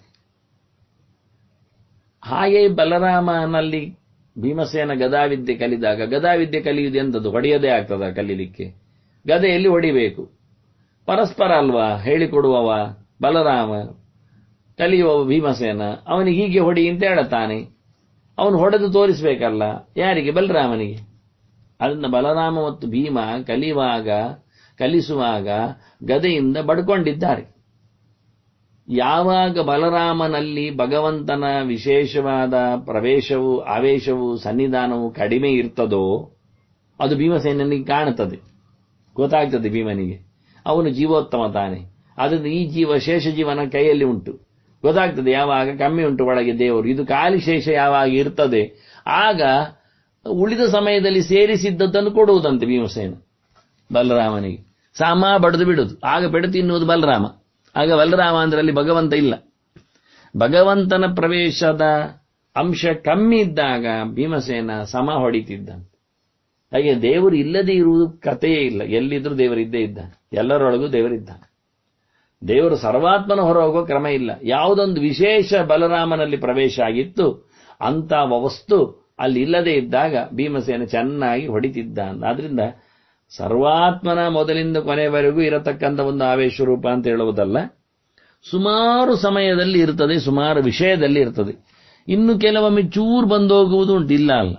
ಹಾಗೆ ಬಲರಾಮನಲ್ಲಿ ಭೀಮಸೇನ ಗದಾವಿದ್ಯೆ ಕಲಿದಾಗ ಗದಾವಿದ್ಯೆ ಕಲಿಯುವುದು ಎಂಥದ್ದು ಹೊಡೆಯದೇ ಆಗ್ತದ ಕಲೀಲಿಕ್ಕೆ ಗದೆಯಲ್ಲಿ ಹೊಡಿಬೇಕು ಪರಸ್ಪರ ಅಲ್ವಾ ಹೇಳಿಕೊಡುವವ ಬಲರಾಮ ಕಲಿಯುವವ ಭೀಮಸೇನ ಅವನಿಗೆ ಹೀಗೆ ಹೊಡಿ ಅಂತ ಹೇಳುತ್ತಾನೆ ಅವನು ಹೊಡೆದು ತೋರಿಸಬೇಕಲ್ಲ ಯಾರಿಗೆ ಬಲರಾಮನಿಗೆ ಅದರಿಂದ ಬಲರಾಮ ಮತ್ತು ಭೀಮ ಕಲಿಯುವಾಗ ಕಲಿಸುವಾಗ ಗದೆಯಿಂದ ಬಡ್ಕೊಂಡಿದ್ದಾರೆ ಯಾವಾಗ ಬಲರಾಮನಲ್ಲಿ ಭಗವಂತನ ವಿಶೇಷವಾದ ಪ್ರವೇಶವು ಆವೇಶವು ಸನ್ನಿಧಾನವು ಕಡಿಮೆ ಇರ್ತದೋ ಅದು ಭೀಮಸೇನಿಗೆ ಕಾಣುತ್ತದೆ ಗೊತ್ತಾಗ್ತದೆ ಭೀಮನಿಗೆ ಅವನು ಜೀವೋತ್ತಮ ತಾನೆ ಅದರಿಂದ ಈ ಜೀವ ಶೇಷ ಜೀವನ ಕೈಯಲ್ಲಿ ಉಂಟು ಗೊತ್ತಾಗ್ತದೆ ಯಾವಾಗ ಕಮ್ಮಿ ಉಂಟು ಒಳಗೆ ದೇವರು ಇದು ಖಾಲಿ ಶೇಷ ಯಾವಾಗ ಇರ್ತದೆ ಆಗ ಉಳಿದ ಸಮಯದಲ್ಲಿ ಸೇರಿಸಿದ್ದದ್ದನ್ನು ಕೊಡುವುದಂತೆ ಭೀಮಸೇನ ಬಲರಾಮನಿಗೆ ಸಾಮ ಬಡಿದು ಬಿಡುದು ಆಗ ಬೆಡ ತಿನ್ನುವುದು ಬಲರಾಮ ಆಗ ಬಲರಾಮ ಅಂದ್ರಲ್ಲಿ ಭಗವಂತ ಇಲ್ಲ ಭಗವಂತನ ಪ್ರವೇಶದ ಅಂಶ ಕಮ್ಮಿ ಇದ್ದಾಗ ಭೀಮಸೇನ ಸಮ ಹೊಡಿತಿದ್ದಂತೆ ಹಾಗೆ ದೇವರು ಇಲ್ಲದೆ ಇರುವುದು ಕಥೆಯೇ ಇಲ್ಲ ಎಲ್ಲಿದ್ರೂ ದೇವರಿದ್ದೇ ಇದ್ದಾನೆ ಎಲ್ಲರೊಳಗೂ ದೇವರಿದ್ದಾನೆ ದೇವರು ಸರ್ವಾತ್ಮನ ಹೊರ ಹೋಗೋ ಕ್ರಮ ಇಲ್ಲ ಯಾವುದೊಂದು ವಿಶೇಷ ಬಲರಾಮನಲ್ಲಿ ಪ್ರವೇಶ ಆಗಿತ್ತು ಅಂತ ವಸ್ತು ಅಲ್ಲಿ ಇಲ್ಲದೆ ಇದ್ದಾಗ ಭೀಮಸೇನ ಚೆನ್ನಾಗಿ ಹೊಡಿತಿದ್ದ ಆದ್ರಿಂದ ಸರ್ವಾತ್ಮನ ಮೊದಲಿಂದ ಕೊನೆಯವರೆಗೂ ಇರತಕ್ಕಂಥ ಒಂದು ಆವೇಶ ರೂಪ ಅಂತ ಹೇಳುವುದಲ್ಲ ಸುಮಾರು ಸಮಯದಲ್ಲಿ ಇರ್ತದೆ ಸುಮಾರು ವಿಷಯದಲ್ಲಿ ಇರ್ತದೆ ಇನ್ನು ಕೆಲವೊಮ್ಮೆ ಚೂರು ಬಂದೋಗುವುದು ಉಂಟಿಲ್ಲ ಅಲ್ಲ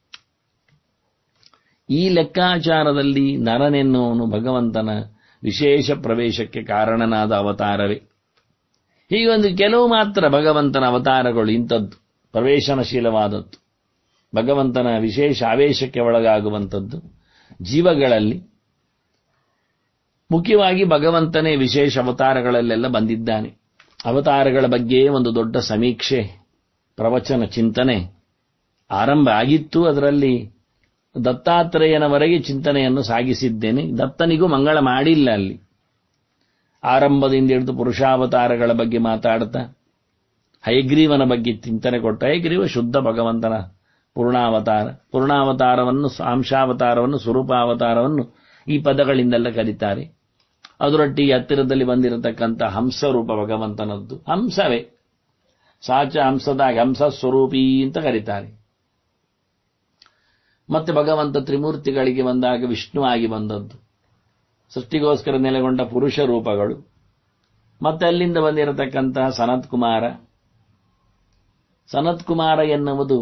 ಈ ಲೆಕ್ಕಾಚಾರದಲ್ಲಿ ನರನೆನ್ನುವನು ಭಗವಂತನ ವಿಶೇಷ ಪ್ರವೇಶಕ್ಕೆ ಕಾರಣನಾದ ಅವತಾರವೇ ಹೀಗೊಂದು ಕೆಲವು ಮಾತ್ರ ಭಗವಂತನ ಅವತಾರಗಳು ಇಂಥದ್ದು ಪ್ರವೇಶನಶೀಲವಾದದ್ದು ಭಗವಂತನ ವಿಶೇಷ ಆವೇಶಕ್ಕೆ ಒಳಗಾಗುವಂಥದ್ದು ಜೀವಗಳಲ್ಲಿ ಮುಖ್ಯವಾಗಿ ಭಗವಂತನೇ ವಿಶೇಷ ಅವತಾರಗಳಲ್ಲೆಲ್ಲ ಬಂದಿದ್ದಾನೆ ಅವತಾರಗಳ ಬಗ್ಗೆ ಒಂದು ದೊಡ್ಡ ಸಮೀಕ್ಷೆ ಪ್ರವಚನ ಚಿಂತನೆ ಆರಂಭ ಆಗಿತ್ತು ಅದರಲ್ಲಿ ದತ್ತಾತ್ರೇಯನವರೆಗೆ ಚಿಂತನೆಯನ್ನು ಸಾಗಿಸಿದ್ದೇನೆ ದತ್ತನಿಗೂ ಮಂಗಳ ಮಾಡಿಲ್ಲ ಅಲ್ಲಿ ಆರಂಭದಿಂದ ಹಿಡಿದು ಪುರುಷಾವತಾರಗಳ ಬಗ್ಗೆ ಮಾತಾಡ್ತಾ ಹಯಗ್ರೀವನ ಬಗ್ಗೆ ಚಿಂತನೆ ಕೊಟ್ಟ ಹಯಗ್ರೀವ ಶುದ್ಧ ಭಗವಂತನ ಪೂರ್ಣಾವತಾರ ಪೂರ್ಣಾವತಾರವನ್ನು ಅಂಶಾವತಾರವನ್ನು ಸ್ವರೂಪಾವತಾರವನ್ನು ಈ ಪದಗಳಿಂದೆಲ್ಲ ಕರೀತಾರೆ ಅದರೊಟ್ಟಿಗೆ ಹತ್ತಿರದಲ್ಲಿ ಬಂದಿರತಕ್ಕಂಥ ಹಂಸರೂಪ ಭಗವಂತನದ್ದು ಹಂಸವೇ ಸಾಚ ಹಂಸದಾಗ ಹಂಸ ಸ್ವರೂಪಿ ಅಂತ ಕರೀತಾರೆ ಮತ್ತೆ ಭಗವಂತ ತ್ರಿಮೂರ್ತಿಗಳಿಗೆ ಬಂದಾಗ ವಿಷ್ಣು ಆಗಿ ಬಂದದ್ದು ಸೃಷ್ಟಿಗೋಸ್ಕರ ನೆಲೆಗೊಂಡ ಪುರುಷ ರೂಪಗಳು ಮತ್ತೆ ಅಲ್ಲಿಂದ ಬಂದಿರತಕ್ಕಂತಹ ಸನತ್ ಕುಮಾರ ಸನತ್ ಕುಮಾರ ಎನ್ನುವುದು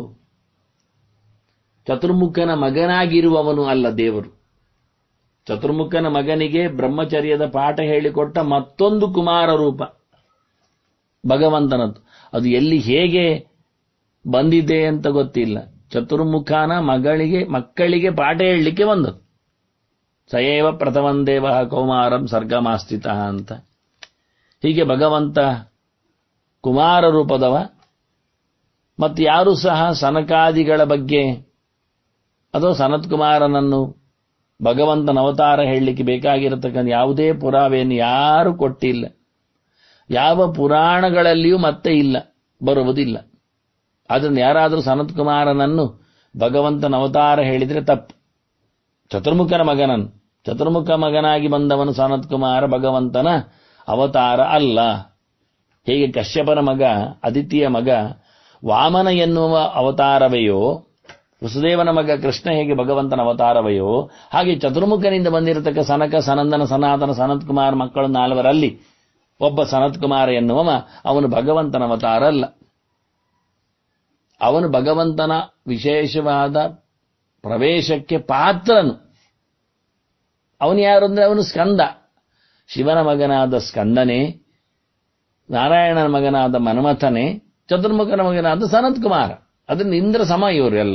ಚತುರ್ಮುಖನ ಮಗನಾಗಿರುವವನು ಅಲ್ಲ ದೇವರು ಚತುರ್ಮುಖನ ಮಗನಿಗೆ ಬ್ರಹ್ಮಚರ್ಯದ ಪಾಠ ಹೇಳಿಕೊಟ್ಟ ಮತ್ತೊಂದು ಕುಮಾರ ರೂಪ ಭಗವಂತನದ್ದು ಅದು ಎಲ್ಲಿ ಹೇಗೆ ಬಂದಿದೆ ಅಂತ ಗೊತ್ತಿಲ್ಲ ಚತುರ್ಮುಖನ ಮಗಳಿಗೆ ಮಕ್ಕಳಿಗೆ ಪಾಠ ಹೇಳಲಿಕ್ಕೆ ಬಂದದ್ದು ಸಯೇವ ಪ್ರಥಮಂ ದೇವ ಕೌಮಾರಂ ಸರ್ಗಮಾಸ್ಥಿತ ಅಂತ ಹೀಗೆ ಭಗವಂತ ಕುಮಾರ ರೂಪದವ ಮತ್ತು ಯಾರು ಸಹ ಸನಕಾದಿಗಳ ಬಗ್ಗೆ ಅಥವಾ ಸನತ್ ಕುಮಾರನನ್ನು ಭಗವಂತನ ಅವತಾರ ಹೇಳಲಿಕ್ಕೆ ಬೇಕಾಗಿರತಕ್ಕಂಥ ಯಾವುದೇ ಪುರಾವೆಯನ್ನು ಯಾರು ಕೊಟ್ಟಿಲ್ಲ ಯಾವ ಪುರಾಣಗಳಲ್ಲಿಯೂ ಮತ್ತೆ ಇಲ್ಲ ಬರುವುದಿಲ್ಲ ಅದನ್ನು ಯಾರಾದರೂ ಸನತ್ ಕುಮಾರನನ್ನು ಭಗವಂತನ ಅವತಾರ ಹೇಳಿದರೆ ತಪ್ಪು ಚತುರ್ಮುಖನ ಮಗನನ್ನು ಚತುರ್ಮುಖ ಮಗನಾಗಿ ಬಂದವನು ಸನತ್ ಕುಮಾರ ಭಗವಂತನ ಅವತಾರ ಅಲ್ಲ ಹೇಗೆ ಕಶ್ಯಪನ ಮಗ ಅದಿತಿಯ ಮಗ ವಾಮನ ಎನ್ನುವ ಅವತಾರವೆಯೋ ವಸುದೇವನ ಮಗ ಕೃಷ್ಣ ಹೇಗೆ ಭಗವಂತನ ಅವತಾರವೆಯೋ ಹಾಗೆ ಚತುರ್ಮುಖನಿಂದ ಬಂದಿರತಕ್ಕ ಸನಕ ಸನಂದನ ಸನಾತನ ಸನತ್ ಕುಮಾರ್ ಮಕ್ಕಳು ನಾಲ್ವರಲ್ಲಿ ಒಬ್ಬ ಸನತ್ ಕುಮಾರ ಎನ್ನುವ ಅವನು ಭಗವಂತನ ಅವತಾರ ಅಲ್ಲ ಅವನು ಭಗವಂತನ ವಿಶೇಷವಾದ ಪ್ರವೇಶಕ್ಕೆ ಪಾತ್ರನು ಅವನು ಯಾರು ಅಂದ್ರೆ ಅವನು ಸ್ಕಂದ ಶಿವನ ಮಗನಾದ ಸ್ಕಂದನೇ ನಾರಾಯಣನ ಮಗನಾದ ಮನ್ಮಥನೇ ಚತುರ್ಮುಖನ ಮಗನಾದ ಸನತ್ ಕುಮಾರ ಅದರಿಂದ ಇಂದ್ರ ಸಮ ಇವರೆಲ್ಲ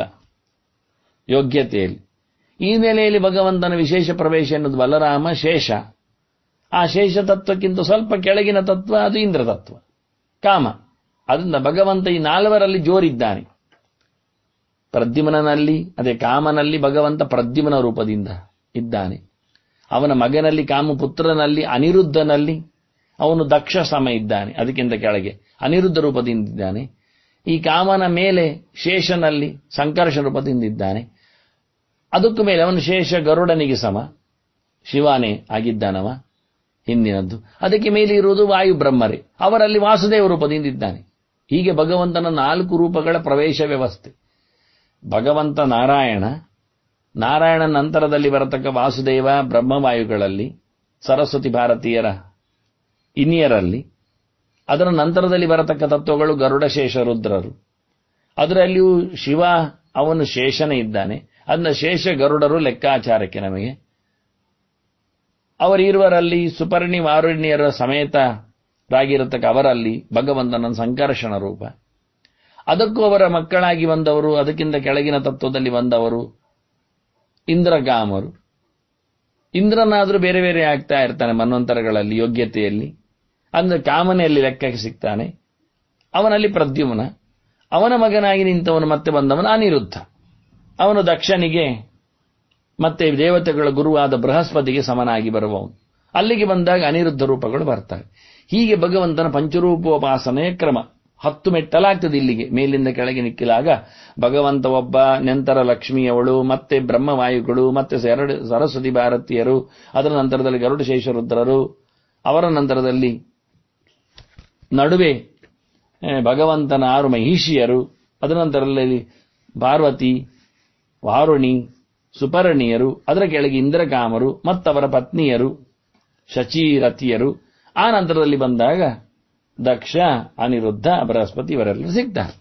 ಯೋಗ್ಯತೆಯಲ್ಲಿ ಈ ನೆಲೆಯಲ್ಲಿ ಭಗವಂತನ ವಿಶೇಷ ಪ್ರವೇಶ ಎನ್ನುವುದು ಬಲರಾಮ ಶೇಷ ಆ ಶೇಷ ತತ್ವಕ್ಕಿಂತ ಸ್ವಲ್ಪ ಕೆಳಗಿನ ತತ್ವ ಅದು ಇಂದ್ರ ತತ್ವ ಕಾಮ ಅದರಿಂದ ಭಗವಂತ ಈ ನಾಲ್ವರಲ್ಲಿ ಜೋರಿದ್ದಾನೆ ಪ್ರದ್ಯುಮ್ನಲ್ಲಿ ಅದೇ ಕಾಮನಲ್ಲಿ ಭಗವಂತ ಪ್ರದ್ಯುಮ್ನ ರೂಪದಿಂದ ಇದ್ದಾನೆ ಅವನ ಮಗನಲ್ಲಿ ಕಾಮಪುತ್ರನಲ್ಲಿ ಅನಿರುದ್ಧನಲ್ಲಿ ಅವನು ದಕ್ಷ ಸಮ ಇದ್ದಾನೆ ಅದಕ್ಕಿಂತ ಕೆಳಗೆ ಅನಿರುದ್ಧ ರೂಪದಿಂದ ಇದ್ದಾನೆ ಈ ಕಾಮನ ಮೇಲೆ ಶೇಷನಲ್ಲಿ ಸಂಕರ್ಷ ರೂಪದಿಂದ ಇದ್ದಾನೆ ಅದಕ್ಕೂ ಮೇಲೆ ಅವನು ಶೇಷ ಗರುಡನಿಗೆ ಸಮ ಶಿವಾನೇ ಆಗಿದ್ದಾನವ ಹಿಂದಿನದ್ದು ಅದಕ್ಕೆ ಮೇಲೆ ಇರುವುದು ವಾಯು ಬ್ರಹ್ಮರೇ ಅವರಲ್ಲಿ ವಾಸುದೇವ ರೂಪದಿಂದ ಇದ್ದಾನೆ ಹೀಗೆ ಭಗವಂತನ ನಾಲ್ಕು ರೂಪಗಳ ಪ್ರವೇಶ ವ್ಯವಸ್ಥೆ ಭಗವಂತ ನಾರಾಯಣ ನಾರಾಯಣ ನಂತರದಲ್ಲಿ ಬರತಕ್ಕ ವಾಸುದೇವ ಬ್ರಹ್ಮವಾಯುಗಳಲ್ಲಿ ಸರಸ್ವತಿ ಭಾರತೀಯರ ಇನಿಯರಲ್ಲಿ ಅದರ ನಂತರದಲ್ಲಿ ಬರತಕ್ಕ ತತ್ವಗಳು ಗರುಡ ಶೇಷ ರುದ್ರರು ಅದರಲ್ಲಿಯೂ ಶಿವ ಅವನು ಶೇಷನೇ ಇದ್ದಾನೆ ಅದನ್ನ ಶೇಷ ಗರುಡರು ಲೆಕ್ಕಾಚಾರಕ್ಕೆ ನಮಗೆ ಅವರಿರುವರಲ್ಲಿ ಸುಪರ್ಣಿ ವಾರುಣ್ಯರ ಸಮೇತರಾಗಿರತಕ್ಕ ಅವರಲ್ಲಿ ಭಗವಂತನ ಸಂಕರ್ಷಣ ರೂಪ ಅದಕ್ಕೂ ಅವರ ಮಕ್ಕಳಾಗಿ ಬಂದವರು ಅದಕ್ಕಿಂತ ಕೆಳಗಿನ ತತ್ವದಲ್ಲಿ ಬಂದವರು ಇಂದ್ರಗಾಮರು ಇಂದ್ರನಾದರೂ ಬೇರೆ ಬೇರೆ ಆಗ್ತಾ ಇರ್ತಾನೆ ಮನ್ವಂತರಗಳಲ್ಲಿ ಯೋಗ್ಯತೆಯಲ್ಲಿ ಅಂದ್ರೆ ಕಾಮನೆಯಲ್ಲಿ ಲೆಕ್ಕಕ್ಕೆ ಸಿಗ್ತಾನೆ ಅವನಲ್ಲಿ ಪ್ರದ್ಯುಮ್ನ ಅವನ ಮಗನಾಗಿ ನಿಂತವನು ಮತ್ತೆ ಬಂದವನು ಅನಿರುದ್ಧ ಅವನು ದಕ್ಷನಿಗೆ ಮತ್ತೆ ದೇವತೆಗಳ ಗುರುವಾದ ಬೃಹಸ್ಪತಿಗೆ ಸಮನಾಗಿ ಬರುವವನು ಅಲ್ಲಿಗೆ ಬಂದಾಗ ಅನಿರುದ್ಧ ರೂಪಗಳು ಬರ್ತವೆ ಹೀಗೆ ಭಗವಂತನ ಪಂಚರೂಪೋಪಾಸನೆಯ ಕ್ರಮ ಹತ್ತು ಮೆಟ್ಟಲಾಗ್ತದೆ ಇಲ್ಲಿಗೆ ಮೇಲಿಂದ ಕೆಳಗೆ ನಿಕ್ಕಿಲಾಗ ಭಗವಂತ ಒಬ್ಬ ನಂತರ ಲಕ್ಷ್ಮಿಯವಳು ಮತ್ತೆ ಬ್ರಹ್ಮವಾಯುಗಳು ಮತ್ತೆ ಎರಡು ಸರಸ್ವತಿ ಭಾರತೀಯರು ಅದರ ನಂತರದಲ್ಲಿ ಗರುಡ ಶೇಷರುದ್ರರು ಅವರ ನಂತರದಲ್ಲಿ ನಡುವೆ ಭಗವಂತನ ಆರು ಮಹಿಷಿಯರು ಅದರ ನಂತರದಲ್ಲಿ ಪಾರ್ವತಿ ವಾರುಣಿ ಸುಪರ್ಣಿಯರು ಅದರ ಕೆಳಗೆ ಇಂದ್ರಕಾಮರು ಮತ್ತವರ ಪತ್ನಿಯರು ಶಚೀರಥಿಯರು ಆ ನಂತರದಲ್ಲಿ ಬಂದಾಗ ದಕ್ಷ ಅನಿರುದ್ಧ ಬೃಹಸ್ಪತಿ ಇವರೆಲ್ಲರೂ ಸಿಗ್ತಾರೆ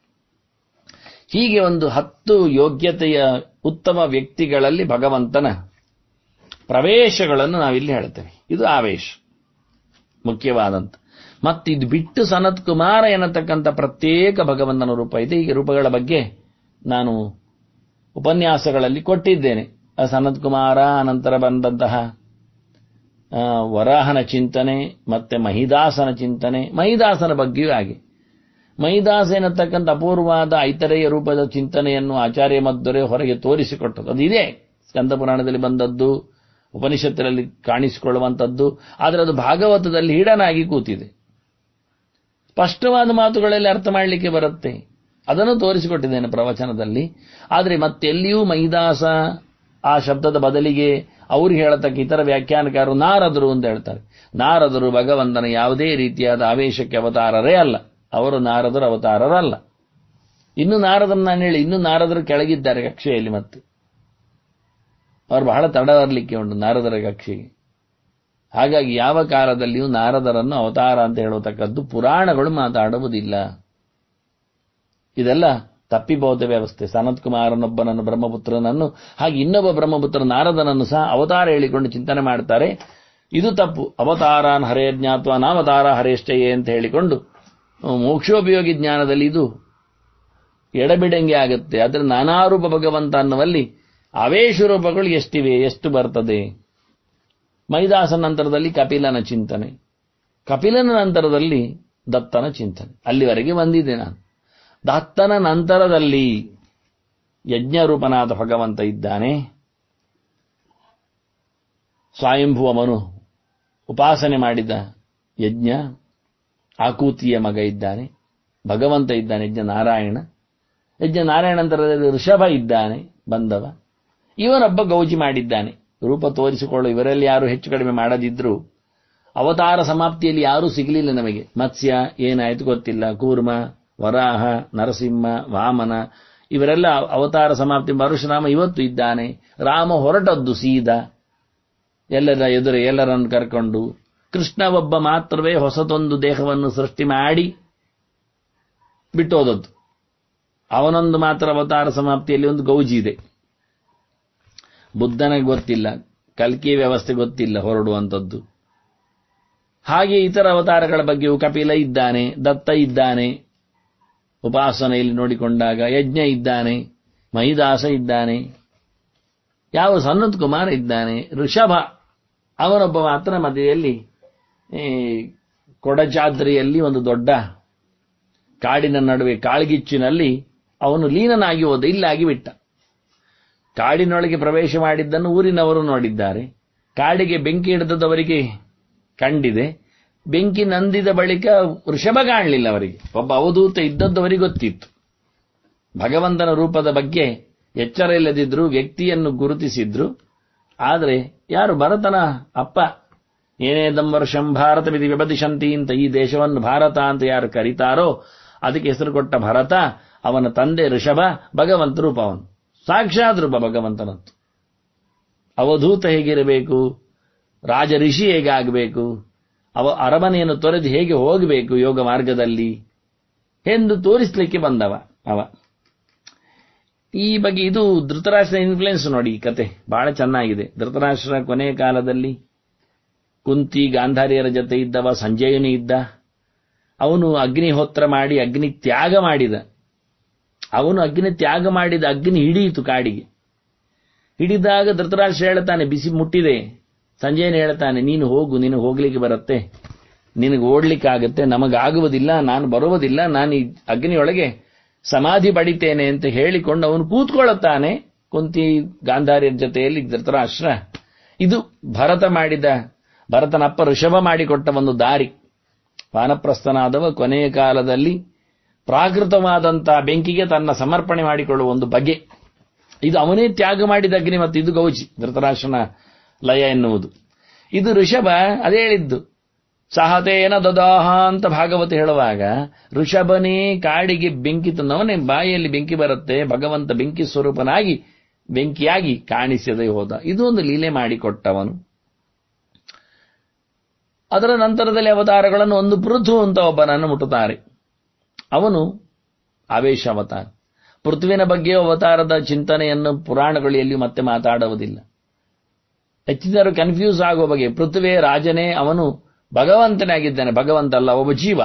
ಹೀಗೆ ಒಂದು ಹತ್ತು ಯೋಗ್ಯತೆಯ ಉತ್ತಮ ವ್ಯಕ್ತಿಗಳಲ್ಲಿ ಭಗವಂತನ ಪ್ರವೇಶಗಳನ್ನು ನಾವಿಲ್ಲಿ ಹೇಳ್ತೇವೆ ಇದು ಆವೇಶ ಮುಖ್ಯವಾದಂತ ಮತ್ತಿದು ಬಿಟ್ಟು ಸನತ್ ಕುಮಾರ ಎನ್ನತಕ್ಕಂಥ ಪ್ರತ್ಯೇಕ ಭಗವಂತನ ರೂಪ ಇದೆ ಈ ರೂಪಗಳ ಬಗ್ಗೆ ನಾನು ಉಪನ್ಯಾಸಗಳಲ್ಲಿ ಕೊಟ್ಟಿದ್ದೇನೆ ಸನತ್ ಕುಮಾರ ಅನಂತರ ಬಂದಂತಹ ವರಾಹನ ಚಿಂತನೆ ಮತ್ತೆ ಮಹಿದಾಸನ ಚಿಂತನೆ ಮಹಿದಾಸನ ಬಗ್ಗೆಯೂ ಹಾಗೆ ಮಹಿದಾಸ ಎನ್ನತಕ್ಕಂಥ ಅಪೂರ್ವವಾದ ಐತರೆಯ ರೂಪದ ಚಿಂತನೆಯನ್ನು ಆಚಾರ್ಯ ಮದ್ದೊರೆ ಹೊರಗೆ ತೋರಿಸಿಕೊಟ್ಟದ್ದು ಅದಿದೆ ಸ್ಕಂದ ಪುರಾಣದಲ್ಲಿ ಬಂದದ್ದು ಉಪನಿಷತ್ತಿನಲ್ಲಿ ಕಾಣಿಸಿಕೊಳ್ಳುವಂಥದ್ದು ಆದರೆ ಅದು ಭಾಗವತದಲ್ಲಿ ಹಿಡನಾಗಿ ಕೂತಿದೆ ಸ್ಪಷ್ಟವಾದ ಮಾತುಗಳಲ್ಲಿ ಅರ್ಥ ಮಾಡಲಿಕ್ಕೆ ಬರುತ್ತೆ ಅದನ್ನು ತೋರಿಸಿಕೊಟ್ಟಿದ್ದೇನೆ ಪ್ರವಚನದಲ್ಲಿ ಆದರೆ ಮತ್ತೆಲ್ಲಿಯೂ ಮೈದಾಸ ಆ ಶಬ್ದದ ಬದಲಿಗೆ ಅವರು ಹೇಳತಕ್ಕ ಇತರ ವ್ಯಾಖ್ಯಾನಕಾರರು ನಾರದರು ಅಂತ ಹೇಳ್ತಾರೆ ನಾರದರು ಭಗವಂತನ ಯಾವುದೇ ರೀತಿಯಾದ ಆವೇಶಕ್ಕೆ ಅವತಾರರೇ ಅಲ್ಲ ಅವರು ನಾರದರು ಅವತಾರರಲ್ಲ ಇನ್ನು ನಾರದನ್ನು ನಾನು ಹೇಳಿ ಇನ್ನು ನಾರದರು ಕೆಳಗಿದ್ದಾರೆ ಕಕ್ಷೆಯಲ್ಲಿ ಮತ್ತೆ ಅವರು ಬಹಳ ತಡ ಬರಲಿಕ್ಕೆ ಉಂಟು ನಾರದರ ಕಕ್ಷೆಗೆ ಹಾಗಾಗಿ ಯಾವ ಕಾಲದಲ್ಲಿಯೂ ನಾರದರನ್ನು ಅವತಾರ ಅಂತ ಹೇಳತಕ್ಕದ್ದು ಪುರಾಣಗಳು ಮಾತಾಡುವುದಿಲ್ಲ ಇದೆಲ್ಲ ತಪ್ಪಿಬಹುದ ವ್ಯವಸ್ಥೆ ಸನತ್ ಕುಮಾರನೊಬ್ಬನನ್ನು ಬ್ರಹ್ಮಪುತ್ರನನ್ನು ಹಾಗೆ ಇನ್ನೊಬ್ಬ ಬ್ರಹ್ಮಪುತ್ರ ನಾರದನನ್ನು ಸಹ ಅವತಾರ ಹೇಳಿಕೊಂಡು ಚಿಂತನೆ ಮಾಡ್ತಾರೆ ಇದು ತಪ್ಪು ಅವತಾರಾನ್ ಹರೇ ಜ್ಞಾತ್ವ ನಾವತಾರ ಹರೇಷ್ಟಯೇ ಅಂತ ಹೇಳಿಕೊಂಡು ಮೋಕ್ಷೋಪಯೋಗಿ ಜ್ಞಾನದಲ್ಲಿ ಇದು ಎಡಬಿಡಂಗೆ ಆಗುತ್ತೆ ಆದರೆ ನಾನಾರೂಪ ಭಗವಂತ ಅನ್ನುವಲ್ಲಿ ಆವೇಶ ರೂಪಗಳು ಎಷ್ಟಿವೆ ಎಷ್ಟು ಬರ್ತದೆ ಮೈದಾಸ ನಂತರದಲ್ಲಿ ಕಪಿಲನ ಚಿಂತನೆ ಕಪಿಲನ ನಂತರದಲ್ಲಿ ದತ್ತನ ಚಿಂತನೆ ಅಲ್ಲಿವರೆಗೆ ಬಂದಿದೆ ನಾನು ದತ್ತನ ನಂತರದಲ್ಲಿ ಯಜ್ಞರೂಪನಾದ ಭಗವಂತ ಇದ್ದಾನೆ ಸ್ವಯಂಭುವ ಮನು ಉಪಾಸನೆ ಮಾಡಿದ ಯಜ್ಞ ಆಕೂತಿಯ ಮಗ ಇದ್ದಾನೆ ಭಗವಂತ ಇದ್ದಾನೆ ಯಜ್ಞ ನಾರಾಯಣ ಯಜ್ಞ ನಾರಾಯಣ ನಂತರದಲ್ಲಿ ಋಷಭ ಇದ್ದಾನೆ ಬಂದವ ಇವನೊಬ್ಬ ಗೌಜಿ ಮಾಡಿದ್ದಾನೆ ರೂಪ ತೋರಿಸಿಕೊಳ್ಳು ಇವರಲ್ಲಿ ಯಾರು ಹೆಚ್ಚು ಕಡಿಮೆ ಮಾಡದಿದ್ರು ಅವತಾರ ಸಮಾಪ್ತಿಯಲ್ಲಿ ಯಾರೂ ಸಿಗಲಿಲ್ಲ ನಮಗೆ ಮತ್ಸ್ಯ ಏನಾಯ್ತು ಗೊತ್ತಿಲ್ಲ ಕೂರ್ಮ ವರಾಹ ನರಸಿಂಹ ವಾಮನ ಇವರೆಲ್ಲ ಅವತಾರ ಸಮಾಪ್ತಿ ಪರಶುರಾಮ ಇವತ್ತು ಇದ್ದಾನೆ ರಾಮ ಹೊರಟದ್ದು ಸೀದಾ ಎಲ್ಲರ ಎದುರು ಎಲ್ಲರನ್ನು ಕರ್ಕೊಂಡು ಕೃಷ್ಣ ಒಬ್ಬ ಮಾತ್ರವೇ ಹೊಸದೊಂದು ದೇಹವನ್ನು ಸೃಷ್ಟಿ ಮಾಡಿ ಬಿಟ್ಟೋದದ್ದು ಅವನೊಂದು ಮಾತ್ರ ಅವತಾರ ಸಮಾಪ್ತಿಯಲ್ಲಿ ಒಂದು ಗೌಜಿ ಇದೆ ಬುದ್ಧನಿಗೆ ಗೊತ್ತಿಲ್ಲ ಕಲ್ಕಿ ವ್ಯವಸ್ಥೆ ಗೊತ್ತಿಲ್ಲ ಹೊರಡುವಂಥದ್ದು ಹಾಗೆ ಇತರ ಅವತಾರಗಳ ಬಗ್ಗೆಯೂ ಕಪಿಲ ಇದ್ದಾನೆ ದತ್ತ ಇದ್ದಾನೆ ಉಪಾಸನೆಯಲ್ಲಿ ನೋಡಿಕೊಂಡಾಗ ಯಜ್ಞ ಇದ್ದಾನೆ ಮಹಿದಾಸ ಇದ್ದಾನೆ ಯಾವ ಸನ್ನತ್ ಕುಮಾರ ಇದ್ದಾನೆ ಋಷಭ ಅವನೊಬ್ಬ ಮಾತ್ರ ಮಧ್ಯೆಯಲ್ಲಿ ಈ ಕೊಡಚಾದ್ರಿಯಲ್ಲಿ ಒಂದು ದೊಡ್ಡ ಕಾಡಿನ ನಡುವೆ ಕಾಳ್ಗಿಚ್ಚಿನಲ್ಲಿ ಅವನು ಲೀನನಾಗಿ ಹೋದ ಇಲ್ಲಾಗಿ ಬಿಟ್ಟ ಕಾಡಿನೊಳಗೆ ಪ್ರವೇಶ ಮಾಡಿದ್ದನ್ನು ಊರಿನವರು ನೋಡಿದ್ದಾರೆ ಕಾಡಿಗೆ ಬೆಂಕಿ ಹಿಡಿದವರಿಗೆ ಕಂಡಿದೆ ಬೆಂಕಿ ನಂದಿದ ಬಳಿಕ ವೃಷಭ ಕಾಣಲಿಲ್ಲ ಅವರಿಗೆ ಒಬ್ಬ ಅವಧೂತ ಇದ್ದದ್ದವರಿಗೆ ಗೊತ್ತಿತ್ತು ಭಗವಂತನ ರೂಪದ ಬಗ್ಗೆ ಎಚ್ಚರ ಇಲ್ಲದಿದ್ರು ವ್ಯಕ್ತಿಯನ್ನು ಗುರುತಿಸಿದ್ರು ಆದರೆ ಯಾರು ಭರತನ ಅಪ್ಪ ಏನೇದಂ ವರ್ಷಂ ಭಾರತ ವಿಧಿ ವಿಭದಿಶಂತಿ ಅಂತ ಈ ದೇಶವನ್ನು ಭಾರತ ಅಂತ ಯಾರು ಕರೀತಾರೋ ಅದಕ್ಕೆ ಹೆಸರು ಕೊಟ್ಟ ಭರತ ಅವನ ತಂದೆ ಋಷಭ ಭಗವಂತ ರೂಪ ಅವನು ಸಾಕ್ಷಾತ್ ರೂಪ ಭಗವಂತನದ್ದು ಅವಧೂತ ಹೇಗಿರಬೇಕು ರಾಜ ಋಷಿ ಹೇಗಾಗಬೇಕು ಅವ ಅರಮನೆಯನ್ನು ತೊರೆದು ಹೇಗೆ ಹೋಗಬೇಕು ಯೋಗ ಮಾರ್ಗದಲ್ಲಿ ಎಂದು ತೋರಿಸಲಿಕ್ಕೆ ಬಂದವ ಅವ ಈ ಬಗ್ಗೆ ಇದು ಧೃತರಾಷ್ಟ್ರ ಇನ್ಫ್ಲುಯೆನ್ಸ್ ನೋಡಿ ಈ ಕತೆ ಬಹಳ ಚೆನ್ನಾಗಿದೆ ಧೃತರಾಷ್ಟ್ರ ಕೊನೆಯ ಕಾಲದಲ್ಲಿ ಕುಂತಿ ಗಾಂಧಾರಿಯರ ಜೊತೆ ಇದ್ದವ ಸಂಜಯನು ಇದ್ದ ಅವನು ಅಗ್ನಿಹೋತ್ರ ಮಾಡಿ ಅಗ್ನಿ ತ್ಯಾಗ ಮಾಡಿದ ಅವನು ಅಗ್ನಿ ತ್ಯಾಗ ಮಾಡಿದ ಅಗ್ನಿ ಹಿಡಿಯಿತು ಕಾಡಿಗೆ ಹಿಡಿದಾಗ ಧೃತರಾಷ್ಟ್ರ ಹೇಳ್ತಾನೆ ಬಿಸಿ ಮುಟ್ಟಿದೆ ಸಂಜಯನ ಹೇಳ್ತಾನೆ ನೀನು ಹೋಗು ನೀನು ಹೋಗ್ಲಿಕ್ಕೆ ಬರುತ್ತೆ ನಿನಗೆ ಓಡ್ಲಿಕ್ಕಾಗತ್ತೆ ನಮಗಾಗುವುದಿಲ್ಲ ನಾನು ಬರುವುದಿಲ್ಲ ನಾನು ಈ ಅಗ್ನಿಯೊಳಗೆ ಸಮಾಧಿ ಪಡಿತೇನೆ ಅಂತ ಹೇಳಿಕೊಂಡು ಅವನು ಕೂತ್ಕೊಳ್ಳುತ್ತಾನೆ ಕುಂತಿ ಗಾಂಧಾರಿಯರ ಜೊತೆಯಲ್ಲಿ ಧೃತರಾಷ್ಟ್ರ ಇದು ಭರತ ಮಾಡಿದ ಭರತನಪ್ಪ ಋಷಭ ಮಾಡಿಕೊಟ್ಟ ಒಂದು ದಾರಿ ವಾನಪ್ರಸ್ಥನಾದವ ಕೊನೆಯ ಕಾಲದಲ್ಲಿ ಪ್ರಾಕೃತವಾದಂತಹ ಬೆಂಕಿಗೆ ತನ್ನ ಸಮರ್ಪಣೆ ಮಾಡಿಕೊಳ್ಳುವ ಒಂದು ಬಗೆ ಇದು ಅವನೇ ತ್ಯಾಗ ಮಾಡಿದ ಅಗ್ನಿ ಮತ್ತು ಇದು ಗೌಜಿ ಧೃತರಾಷ್ಟ್ರನ ಲಯ ಎನ್ನುವುದು ಇದು ಋಷಭ ಅದೇ ಹೇಳಿದ್ದು ಸಹತೇನ ದದಾಹ ಅಂತ ಭಾಗವತ ಹೇಳುವಾಗ ಋಷಭನೇ ಕಾಡಿಗೆ ಬೆಂಕಿ ತಂದವನೇ ಬಾಯಿಯಲ್ಲಿ ಬೆಂಕಿ ಬರುತ್ತೆ ಭಗವಂತ ಬೆಂಕಿ ಸ್ವರೂಪನಾಗಿ ಬೆಂಕಿಯಾಗಿ ಕಾಣಿಸದೆ ಹೋದ ಇದು ಒಂದು ಲೀಲೆ ಮಾಡಿಕೊಟ್ಟವನು ಅದರ ನಂತರದಲ್ಲಿ ಅವತಾರಗಳನ್ನು ಒಂದು ಪೃಥು ಅಂತ ಒಬ್ಬನನ್ನು ಮುಟ್ಟುತ್ತಾರೆ ಅವನು ಆವೇಶ ಅವತಾರ ಪೃಥ್ವಿನ ಬಗ್ಗೆ ಅವತಾರದ ಚಿಂತನೆಯನ್ನು ಪುರಾಣಗಳು ಎಲ್ಲಿಯೂ ಮತ್ತೆ ಮಾತಾಡುವುದಿಲ್ಲ ಹೆಚ್ಚಿನವರು ಕನ್ಫ್ಯೂಸ್ ಆಗುವ ಬಗೆ ಪೃಥ್ವೇ ರಾಜನೇ ಅವನು ಭಗವಂತನಾಗಿದ್ದಾನೆ ಭಗವಂತ ಅಲ್ಲ ಒಬ್ಬ ಜೀವ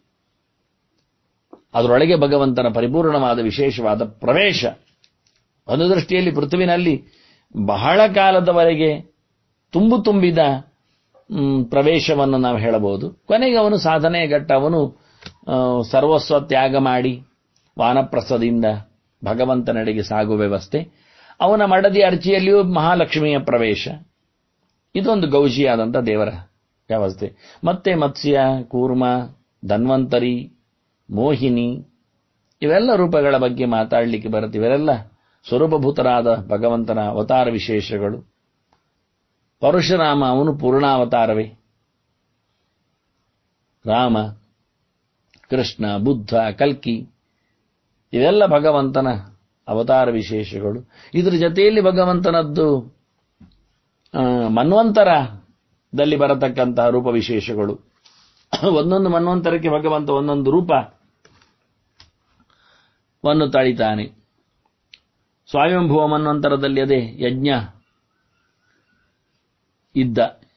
ಅದರೊಳಗೆ ಭಗವಂತನ ಪರಿಪೂರ್ಣವಾದ ವಿಶೇಷವಾದ ಪ್ರವೇಶ ಒಂದು ದೃಷ್ಟಿಯಲ್ಲಿ ಪೃಥ್ವಿನಲ್ಲಿ ಬಹಳ ಕಾಲದವರೆಗೆ ತುಂಬು ತುಂಬಿದ ಪ್ರವೇಶವನ್ನು ನಾವು ಹೇಳಬಹುದು ಕೊನೆಗೆ ಅವನು ಸಾಧನೆ ಘಟ್ಟ ಅವನು ಸರ್ವಸ್ವ ತ್ಯಾಗ ಮಾಡಿ ವಾನಪ್ರಸ್ಥದಿಂದ ಭಗವಂತನೆಡೆಗೆ ಸಾಗುವ ವ್ಯವಸ್ಥೆ ಅವನ ಮಡದಿ ಅರ್ಚಿಯಲ್ಲಿಯೂ ಮಹಾಲಕ್ಷ್ಮಿಯ ಪ್ರವೇಶ ಇದೊಂದು ಗೌಜಿಯಾದಂಥ ದೇವರ ವ್ಯವಸ್ಥೆ ಮತ್ತೆ ಮತ್ಸ್ಯ ಕೂರ್ಮ ಧನ್ವಂತರಿ ಮೋಹಿನಿ ಇವೆಲ್ಲ ರೂಪಗಳ ಬಗ್ಗೆ ಮಾತಾಡಲಿಕ್ಕೆ ಬರುತ್ತೆ ಇವೆಲ್ಲ ಸ್ವರೂಪಭೂತರಾದ ಭಗವಂತನ ಅವತಾರ ವಿಶೇಷಗಳು ಪರಶುರಾಮ ಅವನು ಪೂರ್ಣಾವತಾರವೇ ರಾಮ ಕೃಷ್ಣ ಬುದ್ಧ ಕಲ್ಕಿ ಇವೆಲ್ಲ ಭಗವಂತನ ಅವತಾರ ವಿಶೇಷಗಳು ಇದರ ಜೊತೆಯಲ್ಲಿ ಭಗವಂತನದ್ದು ಮನ್ವಂತರದಲ್ಲಿ ಬರತಕ್ಕಂತಹ ರೂಪ ವಿಶೇಷಗಳು ಒಂದೊಂದು ಮನ್ವಂತರಕ್ಕೆ ಭಗವಂತ ಒಂದೊಂದು ರೂಪವನ್ನು ತಾಳಿತಾನೆ ಸ್ವಯಂಭುವ ಮನ್ವಂತರದಲ್ಲಿ ಅದೇ ಯಜ್ಞ ಇದ್ದ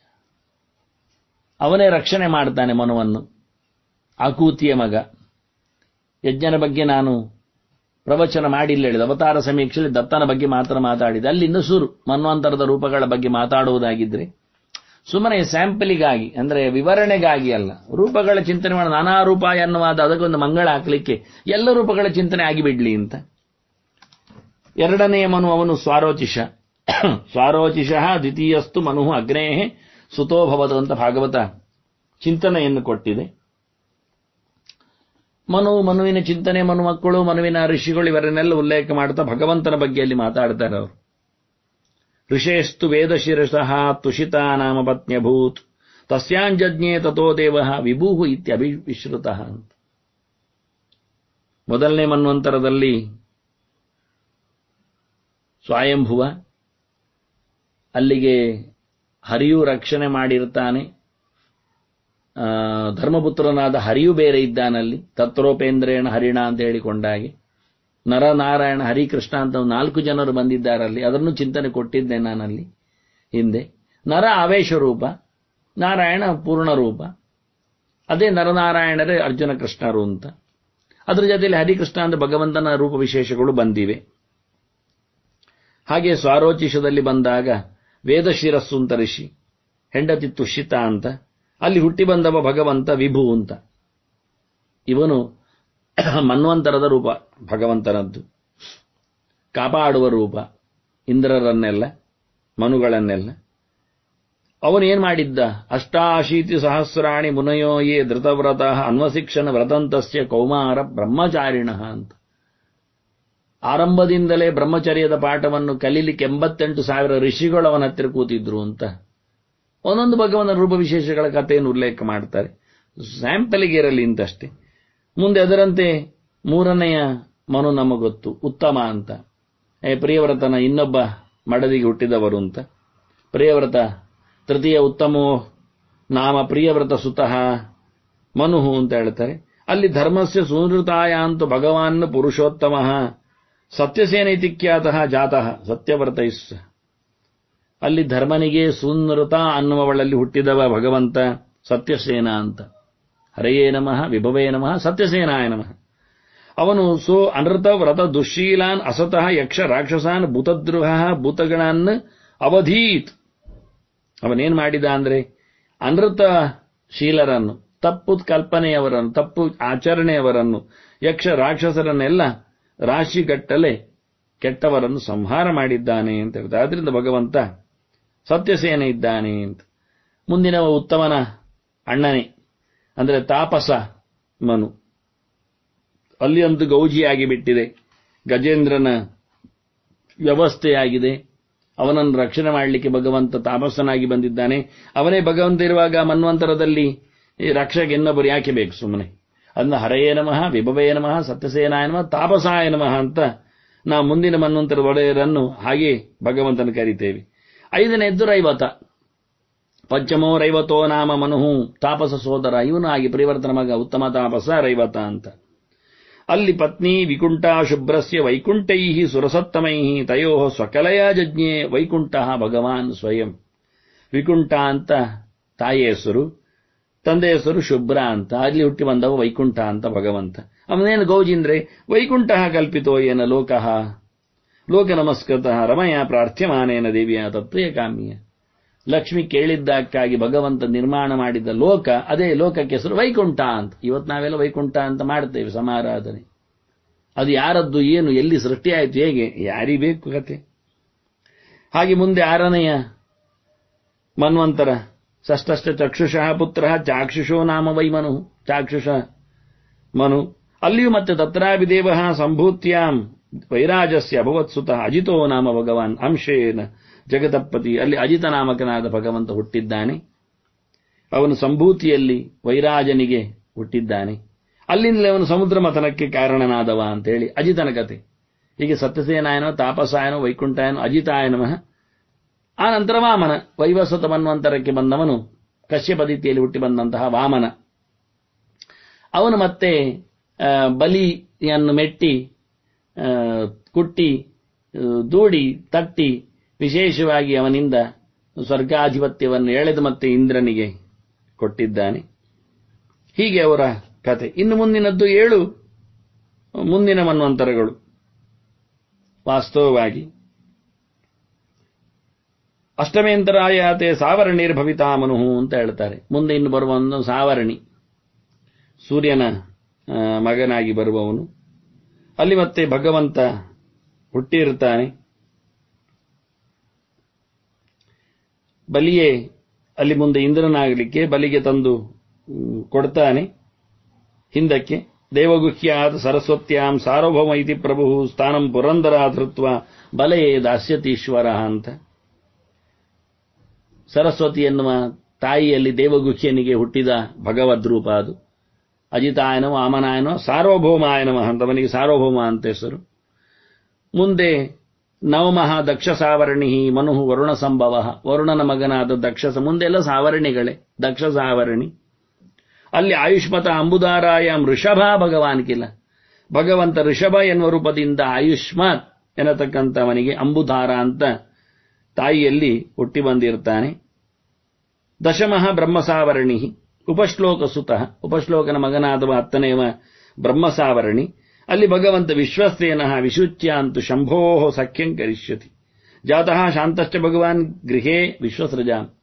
ಅವನೇ ರಕ್ಷಣೆ ಮಾಡ್ತಾನೆ ಮನುವನ್ನು ಆಕೂತಿಯ ಮಗ ಯಜ್ಞನ ಬಗ್ಗೆ ನಾನು ಪ್ರವಚನ ಮಾಡಿಲ್ಲ ಹೇಳಿದ ಅವತಾರ ಸಮೀಕ್ಷೆಯಲ್ಲಿ ದತ್ತನ ಬಗ್ಗೆ ಮಾತ್ರ ಮಾತಾಡಿದೆ ಅಲ್ಲಿಂದ ಸುರು ಮನ್ವಂತರದ ರೂಪಗಳ ಬಗ್ಗೆ ಮಾತಾಡುವುದಾಗಿದ್ರೆ ಸುಮ್ಮನೆ ಸ್ಯಾಂಪಲಿಗಾಗಿ ಅಂದ್ರೆ ವಿವರಣೆಗಾಗಿ ಅಲ್ಲ ರೂಪಗಳ ಚಿಂತನೆ ಮಾಡಿ ನಾನಾ ರೂಪ ಎನ್ನುವಾದ ಅದಕ್ಕೊಂದು ಮಂಗಳ ಹಾಕಲಿಕ್ಕೆ ಎಲ್ಲ ರೂಪಗಳ ಚಿಂತನೆ ಆಗಿಬಿಡ್ಲಿ ಅಂತ ಎರಡನೆಯ ಮನು ಅವನು ಸ್ವಾರೋಚಿಷ ಸ್ವಾರೋಚಿಷ ದ್ವಿತೀಯಸ್ತು ಮನು ಅಗ್ನೇ ಸುತೋಭವದ ಅಂತ ಭಾಗವತ ಚಿಂತನೆಯನ್ನು ಕೊಟ್ಟಿದೆ ಮನು ಮನುವಿನ ಚಿಂತನೆ ಮನು ಮಕ್ಕಳು ಮನುವಿನ ಋಷಿಗಳು ಇವರನ್ನೆಲ್ಲ ಉಲ್ಲೇಖ ಮಾಡ್ತಾ ಭಗವಂತನ ಬಗ್ಗೆ ಅಲ್ಲಿ ಮಾತಾಡ್ತಾರೆ ಅವರು ಋಷೇಸ್ತು ವೇದಶಿರಸಃ ತುಷಿತಾ ನಾಮ ಪತ್ನ್ಯಭೂತ್ ತಸ್ಯಾಂಜಜ್ಞೆ ತಥೋ ದೇವ ವಿಭೂಹು ಇತ್ಯಭಿಶ್ರುತ ಅಂತ ಮೊದಲನೇ ಮನ್ವಂತರದಲ್ಲಿ ಸ್ವಯಂಭುವ ಅಲ್ಲಿಗೆ ಹರಿಯು ರಕ್ಷಣೆ ಮಾಡಿರ್ತಾನೆ ಧರ್ಮಪುತ್ರನಾದ ಹರಿಯು ಬೇರೆ ಇದ್ದಾನಲ್ಲಿ ತತ್ರೋಪೇಂದ್ರೇಣ ಹರಿಣ ಅಂತ ಹೇಳಿಕೊಂಡಾಗೆ ನರನಾರಾಯಣ ಹರಿಕೃಷ್ಣ ಅಂತ ನಾಲ್ಕು ಜನರು ಬಂದಿದ್ದಾರಲ್ಲಿ ಅದನ್ನು ಚಿಂತನೆ ಕೊಟ್ಟಿದ್ದೆ ನಾನಲ್ಲಿ ಹಿಂದೆ ನರ ಆವೇಶ ರೂಪ ನಾರಾಯಣ ಪೂರ್ಣ ರೂಪ ಅದೇ ನರನಾರಾಯಣರೇ ಅರ್ಜುನ ಕೃಷ್ಣರು ಅಂತ ಅದರ ಜೊತೆಯಲ್ಲಿ ಹರಿಕೃಷ್ಣ ಅಂತ ಭಗವಂತನ ರೂಪ ವಿಶೇಷಗಳು ಬಂದಿವೆ ಹಾಗೆ ಸ್ವಾರೋಚಿಷದಲ್ಲಿ ಬಂದಾಗ ವೇದಶಿರಸ್ಸು ಅಂತ ಋಷಿ ಹೆಂಡತಿ ತುಷಿತ ಅಂತ ಅಲ್ಲಿ ಹುಟ್ಟಿ ಬಂದವ ಭಗವಂತ ವಿಭು ಅಂತ ಇವನು ಮನ್ವಂತರದ ರೂಪ ಭಗವಂತನದ್ದು ಕಾಪಾಡುವ ರೂಪ ಇಂದ್ರರನ್ನೆಲ್ಲ ಮನುಗಳನ್ನೆಲ್ಲ ಅವನೇನ್ ಮಾಡಿದ್ದ ಅಷ್ಟಾಶೀತಿ ಸಹಸ್ರಾಣಿ ಮುನಯೋಯೇ ಧೃತವ್ರತ ಅನ್ವಶಿಕ್ಷಣ ವ್ರತಂತಸ್ಯ ಕೌಮಾರ ಬ್ರಹ್ಮಚಾರಿಣ ಅಂತ ಆರಂಭದಿಂದಲೇ ಬ್ರಹ್ಮಚರ್ಯದ ಪಾಠವನ್ನು ಕಲೀಲಿಕ್ಕೆ ಎಂಬತ್ತೆಂಟು ಸಾವಿರ ಋಷಿಗಳು ಅವನ ಹತ್ತಿರ ಕೂತಿದ್ರು ಅಂತ ಒಂದೊಂದು ಭಗವಂತನ ರೂಪ ವಿಶೇಷಗಳ ಕಥೆಯನ್ನು ಉಲ್ಲೇಖ ಮಾಡ್ತಾರೆ ಸ್ಯಾಂಪಲ್ಗೆ ಇರಲಿ ಅಂತಷ್ಟೇ ಮುಂದೆ ಅದರಂತೆ ಮೂರನೆಯ ಮನು ನಮಗೆ ಗೊತ್ತು ಉತ್ತಮ ಅಂತ ಏ ಪ್ರಿಯವ್ರತನ ಇನ್ನೊಬ್ಬ ಮಡದಿಗೆ ಹುಟ್ಟಿದವರು ಅಂತ ಪ್ರಿಯವ್ರತ ತೃತೀಯ ಉತ್ತಮೋ ನಾಮ ಪ್ರಿಯವ್ರತ ಸುತಃ ಮನುಹು ಅಂತ ಹೇಳ್ತಾರೆ ಅಲ್ಲಿ ಧರ್ಮಸ್ಯ ಸುನೃತಾಯ ಅಂತ ಭಗವಾನ್ ಪುರುಷೋತ್ತಮ ಸತ್ಯಸೇನೈತಿಖ್ಯಾತಃ ಜಾತಃ ಸತ್ಯವ್ರತ ಇಸ್ ಅಲ್ಲಿ ಧರ್ಮನಿಗೆ ಸುನೃತ ಅನ್ನುವವಳಲ್ಲಿ ಹುಟ್ಟಿದವ ಭಗವಂತ ಸತ್ಯಸೇನ ಅಂತ ಹರೆಯೇ ನಮಃ ವಿಭವೇ ನಮಃ ಸತ್ಯಸೇನಾಯ ನಮಃ ಅವನು ಸೋ ಅನೃತ ವ್ರತ ದುಶ್ಶೀಲಾನ್ ಅಸತಃ ಯಕ್ಷ ರಾಕ್ಷಸಾನ್ ಭೂತದ್ರುಹ ಭೂತಗಳನ್ನ ಅವಧೀತ್ ಅವನೇನ್ ಮಾಡಿದ ಅಂದ್ರೆ ಅನೃತ ಶೀಲರನ್ನು ತಪ್ಪು ಕಲ್ಪನೆಯವರನ್ನು ತಪ್ಪು ಆಚರಣೆಯವರನ್ನು ಯಕ್ಷ ರಾಕ್ಷಸರನ್ನೆಲ್ಲ ರಾಶಿಗಟ್ಟಲೆ ಕೆಟ್ಟವರನ್ನು ಸಂಹಾರ ಮಾಡಿದ್ದಾನೆ ಅಂತ ಹೇಳ್ತಾರೆ ಆದ್ರಿಂದ ಭಗವಂತ ಸತ್ಯಸೇನ ಇದ್ದಾನೆ ಅಂತ ಮುಂದಿನ ಉತ್ತಮನ ಅಣ್ಣನೇ ಅಂದ್ರೆ ತಾಪಸ ಮನು ಅಲ್ಲಿ ಒಂದು ಗೌಜಿಯಾಗಿ ಬಿಟ್ಟಿದೆ ಗಜೇಂದ್ರನ ವ್ಯವಸ್ಥೆಯಾಗಿದೆ ಅವನನ್ನು ರಕ್ಷಣೆ ಮಾಡಲಿಕ್ಕೆ ಭಗವಂತ ತಾಪಸನಾಗಿ ಬಂದಿದ್ದಾನೆ ಅವನೇ ಭಗವಂತ ಇರುವಾಗ ಮನ್ವಂತರದಲ್ಲಿ ಈ ರಕ್ಷಕ ಇನ್ನೊಬ್ಬರು ಯಾಕೆ ಬೇಕು ಸುಮ್ಮನೆ ಅದನ್ನ ಹರೆಯೇ ನಮಃ ವಿಭವೇ ನಮಃ ಸತ್ಯಸೇನಾಯ ನಮಃ ತಾಪಸಾಯ ನಮಃ ಅಂತ ನಾವು ಮುಂದಿನ ಮನ್ವಂತರ ಒಡೆಯರನ್ನು ಹಾಗೆ ಭಗವಂತನ ಕರಿತೇವೆ ಐದನೇದ್ದು ರೈವತ ಪಂಚಮೋ ರೈವತೋ ನಾಮ ಮನುಹು ತಾಪಸ ಸೋದರ ಇವನು ಆಗಿ ಪರಿವರ್ತನ ಮಗ ಉತ್ತಮ ತಾಪಸ ರೈವತ ಅಂತ ಅಲ್ಲಿ ಪತ್ನಿ ವಿಕುಂಠ ಶುಭ್ರಸ್ಯ ವೈಕುಂಠೈ ಸುರಸತ್ತಮೈ ತಯೋ ಸ್ವಕಲಯ ಜಜ್ಞೆ ವೈಕುಂಠ ಭಗವಾನ್ ಸ್ವಯಂ ವಿಕುಂಠ ಅಂತ ತಾಯಿ ಹೆಸರು ತಂದೆ ಹೆಸರು ಶುಭ್ರ ಅಂತ ಅಲ್ಲಿ ಹುಟ್ಟಿ ಬಂದವ ವೈಕುಂಠ ಅಂತ ಭಗವಂತ ಅವನೇನು ಗೌಜಿಂದ್ರೆ ವೈಕುಂಠ ಕಲ್ಪಿತೋ ಏನ ಲೋಕಃ ಲೋಕ ನಮಸ್ಕೃತ ರಮಯ ಪ್ರಾರ್ಥ್ಯಮಾನೇನ ದೇವಿಯ ತತ್ವಯ ಕಾಮ್ಯ ಲಕ್ಷ್ಮಿ ಕೇಳಿದ್ದಕ್ಕಾಗಿ ಭಗವಂತ ನಿರ್ಮಾಣ ಮಾಡಿದ ಲೋಕ ಅದೇ ಲೋಕಕ್ಕೆ ಹೆಸರು ವೈಕುಂಠ ಅಂತ ಇವತ್ತು ನಾವೆಲ್ಲ ವೈಕುಂಠ ಅಂತ ಮಾಡ್ತೇವೆ ಸಮಾರಾಧನೆ ಅದು ಯಾರದ್ದು ಏನು ಎಲ್ಲಿ ಸೃಷ್ಟಿಯಾಯಿತು ಹೇಗೆ ಯಾರಿಗೆ ಬೇಕು ಕತೆ ಹಾಗೆ ಮುಂದೆ ಆರನೆಯ ಮನ್ವಂತರ ಷಷ್ಠಷ್ಟ ಚಕ್ಷುಷಃ ಪುತ್ರ ಚಾಕ್ಷುಷೋ ನಾಮ ವೈ ಮನು ಚಾಕ್ಷುಷ ಮನು ಅಲ್ಲಿಯೂ ಮತ್ತೆ ತತ್ರಾಪಿ ದೇವ ಸಂಭೂತ್ಯಾಂ ವೈರಾಜಸ್ಯ ಅಭವತ್ಸುತಃ ಅಜಿತೋ ನಾಮ ಭಗವಾನ್ ಅಂಶೇನ ಜಗತಪತಿ ಅಲ್ಲಿ ಅಜಿತ ನಾಮಕನಾದ ಭಗವಂತ ಹುಟ್ಟಿದ್ದಾನೆ ಅವನು ಸಂಭೂತಿಯಲ್ಲಿ ವೈರಾಜನಿಗೆ ಹುಟ್ಟಿದ್ದಾನೆ ಅಲ್ಲಿಂದಲೇ ಅವನು ಸಮುದ್ರ ಮಥನಕ್ಕೆ ಕಾರಣನಾದವ ಅಂತೇಳಿ ಅಜಿತನ ಕತೆ ಹೀಗೆ ಸತ್ಯಸೇನಾಯನೋ ತಾಪಸಾಯನೋ ವೈಕುಂಠಾಯನೋ ಅಜಿತಾಯ ನಮಃ ಆ ನಂತರ ವಾಮನ ವೈವಸ್ವತ ಮನ್ವಂತರಕ್ಕೆ ಬಂದವನು ಕಶ್ಯಪದಿತಿಯಲ್ಲಿ ಹುಟ್ಟಿ ಬಂದಂತಹ ವಾಮನ ಅವನು ಮತ್ತೆ ಬಲಿಯನ್ನು ಮೆಟ್ಟಿ ಕುಟ್ಟಿ ದೂಡಿ ತಟ್ಟಿ ವಿಶೇಷವಾಗಿ ಅವನಿಂದ ಸ್ವರ್ಗಾಧಿಪತ್ಯವನ್ನು ಎಳೆದು ಮತ್ತೆ ಇಂದ್ರನಿಗೆ ಕೊಟ್ಟಿದ್ದಾನೆ ಹೀಗೆ ಅವರ ಕತೆ ಇನ್ನು ಮುಂದಿನದ್ದು ಏಳು ಮುಂದಿನ ಮನ್ವಂತರಗಳು ವಾಸ್ತವವಾಗಿ ಅಷ್ಟಮೇಂತರಾಯಾತೆ ಸಾವರಣಿರ್ಭವಿತಾ ಮನುಹು ಅಂತ ಹೇಳ್ತಾರೆ ಮುಂದೆ ಇನ್ನು ಬರುವ ಒಂದು ಸಾವರಣಿ ಸೂರ್ಯನ ಮಗನಾಗಿ ಬರುವವನು ಅಲ್ಲಿ ಮತ್ತೆ ಭಗವಂತ ಹುಟ್ಟಿರುತ್ತಾನೆ ಬಲಿಯೇ ಅಲ್ಲಿ ಮುಂದೆ ಇಂದ್ರನಾಗಲಿಕ್ಕೆ ಬಲಿಗೆ ತಂದು ಕೊಡ್ತಾನೆ ಹಿಂದಕ್ಕೆ ದೇವಗುಹ್ಯಾತ್ ಸರಸ್ವತ್ಯಾಂ ಸಾರ್ವಭೌಮ ಇತಿ ಪ್ರಭು ಸ್ಥಾನಂ ಪುರಂದರ ಧೃತ್ವ ಬಲೆಯೇ ದಾಸ್ಯತೀಶ್ವರ ಅಂತ ಸರಸ್ವತಿ ಎನ್ನುವ ತಾಯಿಯಲ್ಲಿ ದೇವಗುಹ್ಯನಿಗೆ ಹುಟ್ಟಿದ ಭಗವದ್ರೂಪ ಅದು ಅಜಿತಾಯನೋ ವಾಮನಾಯನೋ ಸಾರ್ವಭೌಮಾಯನಮ ಅಂತವನಿಗೆ ಸಾರ್ವಭೌಮ ಅಂತ ಹೆಸರು ಮುಂದೆ ನವಮಃ ದಕ್ಷ ಸಾವರ್ಣಿ ಮನುಹು ವರುಣ ಸಂಭವ ವರುಣನ ಮಗನಾದ ದಕ್ಷ ಮುಂದೆಲ್ಲ ಸಾವರ್ಣಿಗಳೇ ದಕ್ಷ ಸಾವರ್ಣಿ ಅಲ್ಲಿ ಆಯುಷ್ಮತ ಅಂಬುದಾರಾಯ ಋಷಭ ಭಗವಾನ್ ಕಿಲ ಭಗವಂತ ಋಷಭ ಎನ್ನುವ ರೂಪದಿಂದ ಆಯುಷ್ಮತ್ ಎನ್ನತಕ್ಕಂಥವನಿಗೆ ಅಂಬುಧಾರ ಅಂತ ತಾಯಿಯಲ್ಲಿ ಹುಟ್ಟಿ ಬಂದಿರ್ತಾನೆ ದಶಮಃ ಬ್ರಹ್ಮಸಾವರ್ಣಿ ಉಪಶ್ಲೋಕ ಸುತಃ ಉಪಶ್ಲೋಕನ ಮಗನಾದವ ಹತ್ತನೆಯವ ಬ್ರಹ್ಮಸಾವರ್ಣಿ ಅಲ್ಲಿ ಭಗವಂತ ವಿಶ್ವಸ್ತೇನ ವಿಶುಚ್ಯಾಂತು ಶಂಭೋ ಸಖ್ಯಂ ಕರಿಷ್ಯತಿ ಜಾತಃ ಶಾಂತಶ್ಚ ಭಗವಾನ್ ಗೃಹೇ ವಿಶ್ವಸೃಜಾಂ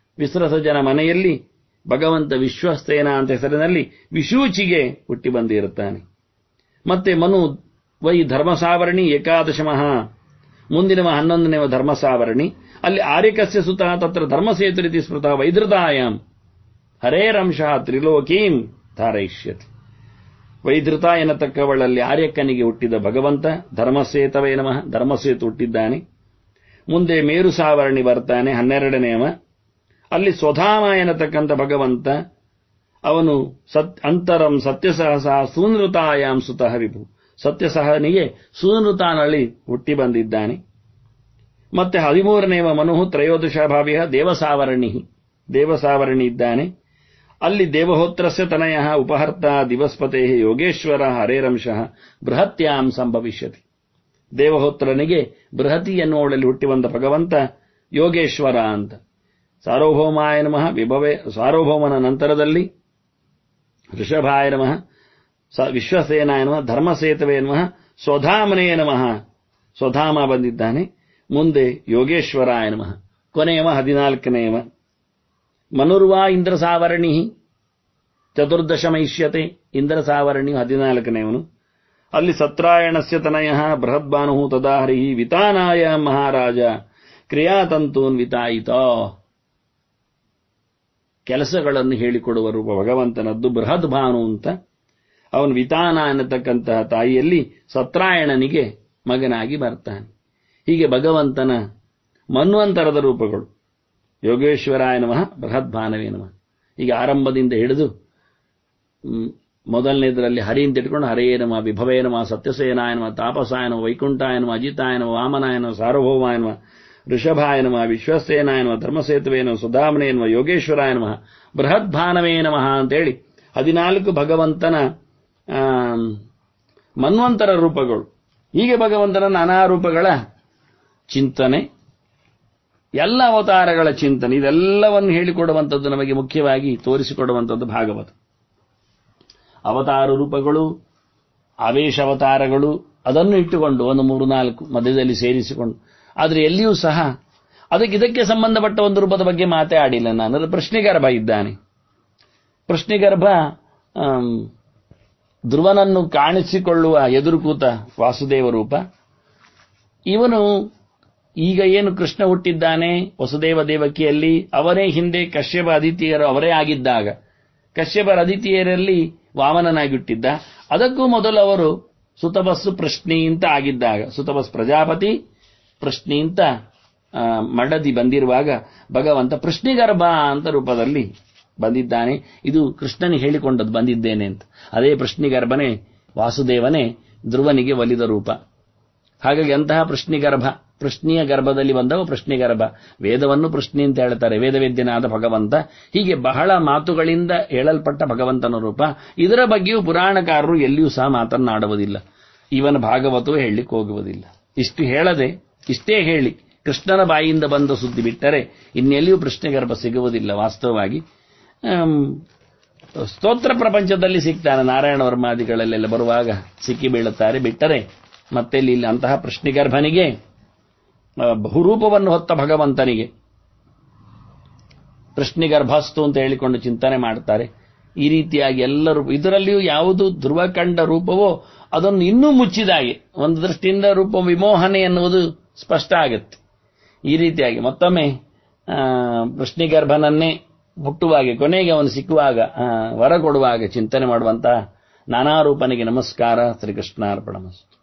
ವಿಶ್ರಸಜನ ಮನೆಯಲ್ಲಿ ಭಗವಂತ ವಿಶ್ವಸ್ತೇನ ಅಂತ ಹೆಸರಿನಲ್ಲಿ ವಿಶೂಚಿಗೆ ಹುಟ್ಟಿ ಬಂದಿರುತ್ತಾನೆ ಮತ್ತೆ ಮನು ವೈ ಧರ್ಮಸಾವರಣಿ ಏಕಾದಶಮಃ ಮುಂದಿನ ಹನ್ನೊಂದನೆಯ ಧರ್ಮಸಾವರಣಿ ಅಲ್ಲಿ ಆರ್ಯಕಸ್ಯ ಸುತ ತತ್ರ ಧರ್ಮಸೇತುರಿತಿ ಸ್ಮೃತ ವೈಧೃತಾಯಾಮ್ ಹರೇರಂಶ ತ್ರಿಲೋಕೀಂ ಧಾರಯಿಷ್ಯತಿ ವೈಧೃತ ಎನ್ನತಕ್ಕವಳಲ್ಲಿ ಆರ್ಯಕ್ಕನಿಗೆ ಹುಟ್ಟಿದ ಭಗವಂತ ಧರ್ಮಸೇತವೇ ನಮಃ ಧರ್ಮಸೇತು ಹುಟ್ಟಿದ್ದಾನೆ ಮುಂದೆ ಮೇರು ಸಾವರಣಿ ಬರ್ತಾನೆ ಹನ್ನೆರಡನೆಯವ ಅಲ್ಲಿ ಸ್ವಧಾಮ ಎನ್ನತಕ್ಕಂಥ ಭಗವಂತ ಅವನು ಸತ್ ಅಂತರಂ ಸತ್ಯಸಹಸ ಸೂನೃತಾಯಾಂ ಸುತಃ ವಿಭು ಸತ್ಯಸಹನಿಗೆ ಸೂನೃತಾನಲ್ಲಿ ಹುಟ್ಟಿ ಬಂದಿದ್ದಾನೆ ಮತ್ತೆ ಹದಿಮೂರನೆಯ ಮನುಹು ತ್ರಯೋದಶ ಭಾವ್ಯ ದೇವಸಾವರಣಿ ದೇವಸಾವರಣಿ ಇದ್ದಾನೆ ಅಲ್ಲಿ ದೇವಹೋತ್ರಸ್ಯ ತನಯ ಉಪಹರ್ತ ದಿವಸ್ಪತೆ ಯೋಗೇಶ್ವರ ಹರೇರಂಶಃ ಬೃಹತ್ಯಾಂ ಸಂಭವಿಷ್ಯತಿ ದೇವಹೋತ್ರನಿಗೆ ಬೃಹತಿ ಎನ್ನುವಳಲ್ಲಿ ಹುಟ್ಟಿ ಬಂದ ಭಗವಂತ ಯೋಗೇಶ್ವರ ಅಂತ ಸಾರ್ವಭೌಮಾಯ ನಮಃ ವಿಭವೇ ಸಾರ್ವಭೌಮನ ನಂತರದಲ್ಲಿ ಋಷಭಾಯ ನಮಃ ವಿಶ್ವಸೇನಾಯ ನಮಃ ಧರ್ಮಸೇತವೇ ನಮಃ ಸ್ವಧಾಮನೇ ನಮಃ ಸ್ವಧಾಮ ಬಂದಿದ್ದಾನೆ ಮುಂದೆ ಯೋಗೇಶ್ವರಾಯ ನಮಃ ಕೊನೆಯವ ಹದಿನಾಲ್ಕನೆಯವ ಮನುರ್ವಾ ಇಂದ್ರ ಸಾವರಣಿ ಚತುರ್ದಶಮೈಷ್ಯತೆ ಇಂದ್ರ ಸಾವರಣಿ ಹದಿನಾಲ್ಕನೆಯವನು ಅಲ್ಲಿ ಸತ್ರಾಯಣಸ್ಯ ತನಯ ಬೃಹದ್ಭಾನು ತದಾ ಹರಿ ವಿತಾನಾಯ ಮಹಾರಾಜ ಕ್ರಿಯಾತಂತೂನ್ ವಿತಾಯಿತ ಕೆಲಸಗಳನ್ನು ಹೇಳಿಕೊಡುವ ರೂಪ ಭಗವಂತನದ್ದು ಬೃಹದ್ ಭಾನು ಅಂತ ಅವನು ವಿತಾನ ಅನ್ನತಕ್ಕಂತಹ ತಾಯಿಯಲ್ಲಿ ಸತ್ರಾಯಣನಿಗೆ ಮಗನಾಗಿ ಬರ್ತಾನೆ ಹೀಗೆ ಭಗವಂತನ ಮನ್ವಂತರದ ರೂಪಗಳು ಯೋಗೇಶ್ವರಾಯ ನಮಃ ಬೃಹದ್ಭಾನವೇ ನಮಃ ಈಗ ಆರಂಭದಿಂದ ಹಿಡಿದು ಮೊದಲನೇದರಲ್ಲಿ ಹರಿ ಅಂತ ಇಟ್ಕೊಂಡು ಹರೇ ನಮ ವಿಭವೇ ನಮ ಸತ್ಯಸೇನಾಯ ನಮ ತಾಪಸಾಯ ನಮ ವೈಕುಂಠಾಯ ನಮ ಅಜಿತಾಯ ನಮ ವಾಮನಾಯ ನಮ ಸಾರ್ವಭೌಮಾಯ ನಮ ಋಷಭಾಯ ನಮ ವಿಶ್ವಸೇನಾಯ ನಮ ಧರ್ಮಸೇತುವೇ ನಮ ಸುಧಾಮನೇ ನಮ ಯೋಗೇಶ್ವರಾಯ ನಮಃ ಬೃಹದ್ಭಾನವೇ ನಮಃ ಅಂತೇಳಿ ಹದಿನಾಲ್ಕು ಭಗವಂತನ ಮನ್ವಂತರ ರೂಪಗಳು ಹೀಗೆ ಭಗವಂತನ ನಾನಾ ರೂಪಗಳ ಚಿಂತನೆ ಎಲ್ಲ ಅವತಾರಗಳ ಚಿಂತನೆ ಇದೆಲ್ಲವನ್ನು ಹೇಳಿಕೊಡುವಂಥದ್ದು ನಮಗೆ ಮುಖ್ಯವಾಗಿ ತೋರಿಸಿಕೊಡುವಂಥದ್ದು ಭಾಗವತ ಅವತಾರ ರೂಪಗಳು ಆವೇಶ ಅವತಾರಗಳು ಅದನ್ನು ಇಟ್ಟುಕೊಂಡು ಒಂದು ಮೂರು ನಾಲ್ಕು ಮಧ್ಯದಲ್ಲಿ ಸೇರಿಸಿಕೊಂಡು ಆದರೆ ಎಲ್ಲಿಯೂ ಸಹ ಅದಕ್ಕೆ ಇದಕ್ಕೆ ಸಂಬಂಧಪಟ್ಟ ಒಂದು ರೂಪದ ಬಗ್ಗೆ ಮಾತೇ ಆಡಿಲ್ಲ ನಾನು ಪ್ರಶ್ನೆಗರ್ಭ ಇದ್ದಾನೆ ಪ್ರಶ್ನೆಗರ್ಭ ಧ್ರುವನನ್ನು ಕಾಣಿಸಿಕೊಳ್ಳುವ ಎದುರು ಕೂತ ವಾಸುದೇವ ರೂಪ ಇವನು ಈಗ ಏನು ಕೃಷ್ಣ ಹುಟ್ಟಿದ್ದಾನೆ ವಸುದೇವ ದೇವಕಿಯಲ್ಲಿ ಅವರೇ ಹಿಂದೆ ಕಶ್ಯಪ ಅದಿತಿಯರು ಅವರೇ ಆಗಿದ್ದಾಗ ಕಶ್ಯಪರ ಅದಿತಿಯರಲ್ಲಿ ವಾಮನನಾಗಿ ಹುಟ್ಟಿದ್ದ ಅದಕ್ಕೂ ಮೊದಲು ಅವರು ಸುತಬಸ್ಸು ಪ್ರಶ್ನಿ ಅಂತ ಆಗಿದ್ದಾಗ ಸುತಬಸ್ ಪ್ರಜಾಪತಿ ಪ್ರಶ್ನಿ ಅಂತ ಮಡದಿ ಬಂದಿರುವಾಗ ಭಗವಂತ ಪ್ರಶ್ನಿಗರ್ಭ ಅಂತ ರೂಪದಲ್ಲಿ ಬಂದಿದ್ದಾನೆ ಇದು ಕೃಷ್ಣನಿಗೆ ಹೇಳಿಕೊಂಡದ್ದು ಬಂದಿದ್ದೇನೆ ಅಂತ ಅದೇ ಪ್ರಶ್ನಿಗರ್ಭನೇ ವಾಸುದೇವನೇ ಧ್ರುವನಿಗೆ ಒಲಿದ ರೂಪ ಹಾಗಾಗಿ ಅಂತಹ ಪ್ರಶ್ನಿಗರ್ಭ ಪ್ರಶ್ನೆಯ ಗರ್ಭದಲ್ಲಿ ಬಂದವ ಪ್ರಶ್ನೆಗರ್ಭ ವೇದವನ್ನು ಪ್ರಶ್ನೆ ಅಂತ ಹೇಳ್ತಾರೆ ವೇದವೇದ್ಯನಾದ ಭಗವಂತ ಹೀಗೆ ಬಹಳ ಮಾತುಗಳಿಂದ ಹೇಳಲ್ಪಟ್ಟ ಭಗವಂತನ ರೂಪ ಇದರ ಬಗ್ಗೆಯೂ ಪುರಾಣಕಾರರು ಎಲ್ಲಿಯೂ ಸಹ ಮಾತನ್ನಾಡುವುದಿಲ್ಲ ಇವನ ಭಾಗವತವೂ ಹೇಳಲಿಕ್ಕೆ ಹೋಗುವುದಿಲ್ಲ ಇಷ್ಟು ಹೇಳದೆ ಇಷ್ಟೇ ಹೇಳಿ ಕೃಷ್ಣನ ಬಾಯಿಯಿಂದ ಬಂದ ಸುದ್ದಿ ಬಿಟ್ಟರೆ ಇನ್ನೆಲ್ಲಿಯೂ ಪ್ರಶ್ನೆಗರ್ಭ ಸಿಗುವುದಿಲ್ಲ ವಾಸ್ತವವಾಗಿ ಸ್ತೋತ್ರ ಪ್ರಪಂಚದಲ್ಲಿ ಸಿಗ್ತಾನೆ ನಾರಾಯಣ ವರ್ಮಾದಿಗಳಲ್ಲೆಲ್ಲ ಬರುವಾಗ ಸಿಕ್ಕಿ ಬೀಳುತ್ತಾರೆ ಬಿಟ್ಟರೆ ಮತ್ತೆ ಇಲ್ಲಿ ಅಂತಹ ಪ್ರಶ್ನೆಗರ್ಭನಿಗೆ ಬಹುರೂಪವನ್ನು ಹೊತ್ತ ಭಗವಂತನಿಗೆ ಪ್ರಶ್ನೆಗರ್ಭಸ್ತು ಅಂತ ಹೇಳಿಕೊಂಡು ಚಿಂತನೆ ಮಾಡ್ತಾರೆ ಈ ರೀತಿಯಾಗಿ ಎಲ್ಲರೂ ಇದರಲ್ಲಿಯೂ ಯಾವುದು ಧ್ರುವ ಕಂಡ ರೂಪವೋ ಅದನ್ನು ಇನ್ನೂ ಮುಚ್ಚಿದಾಗೆ ಒಂದು ದೃಷ್ಟಿಯಿಂದ ರೂಪ ವಿಮೋಹನೆ ಎನ್ನುವುದು ಸ್ಪಷ್ಟ ಆಗುತ್ತೆ ಈ ರೀತಿಯಾಗಿ ಮತ್ತೊಮ್ಮೆ ಪ್ರಶ್ನೆಗರ್ಭನನ್ನೇ ಹುಟ್ಟುವಾಗೆ ಕೊನೆಗೆ ಅವನು ಸಿಕ್ಕುವಾಗ ವರ ಕೊಡುವಾಗ ಚಿಂತನೆ ಮಾಡುವಂತಹ ನಾನಾ ರೂಪನಿಗೆ ನಮಸ್ಕಾರ ಶ್ರೀಕೃಷ್ಣಾರ್ಪಣಮಸ್ತು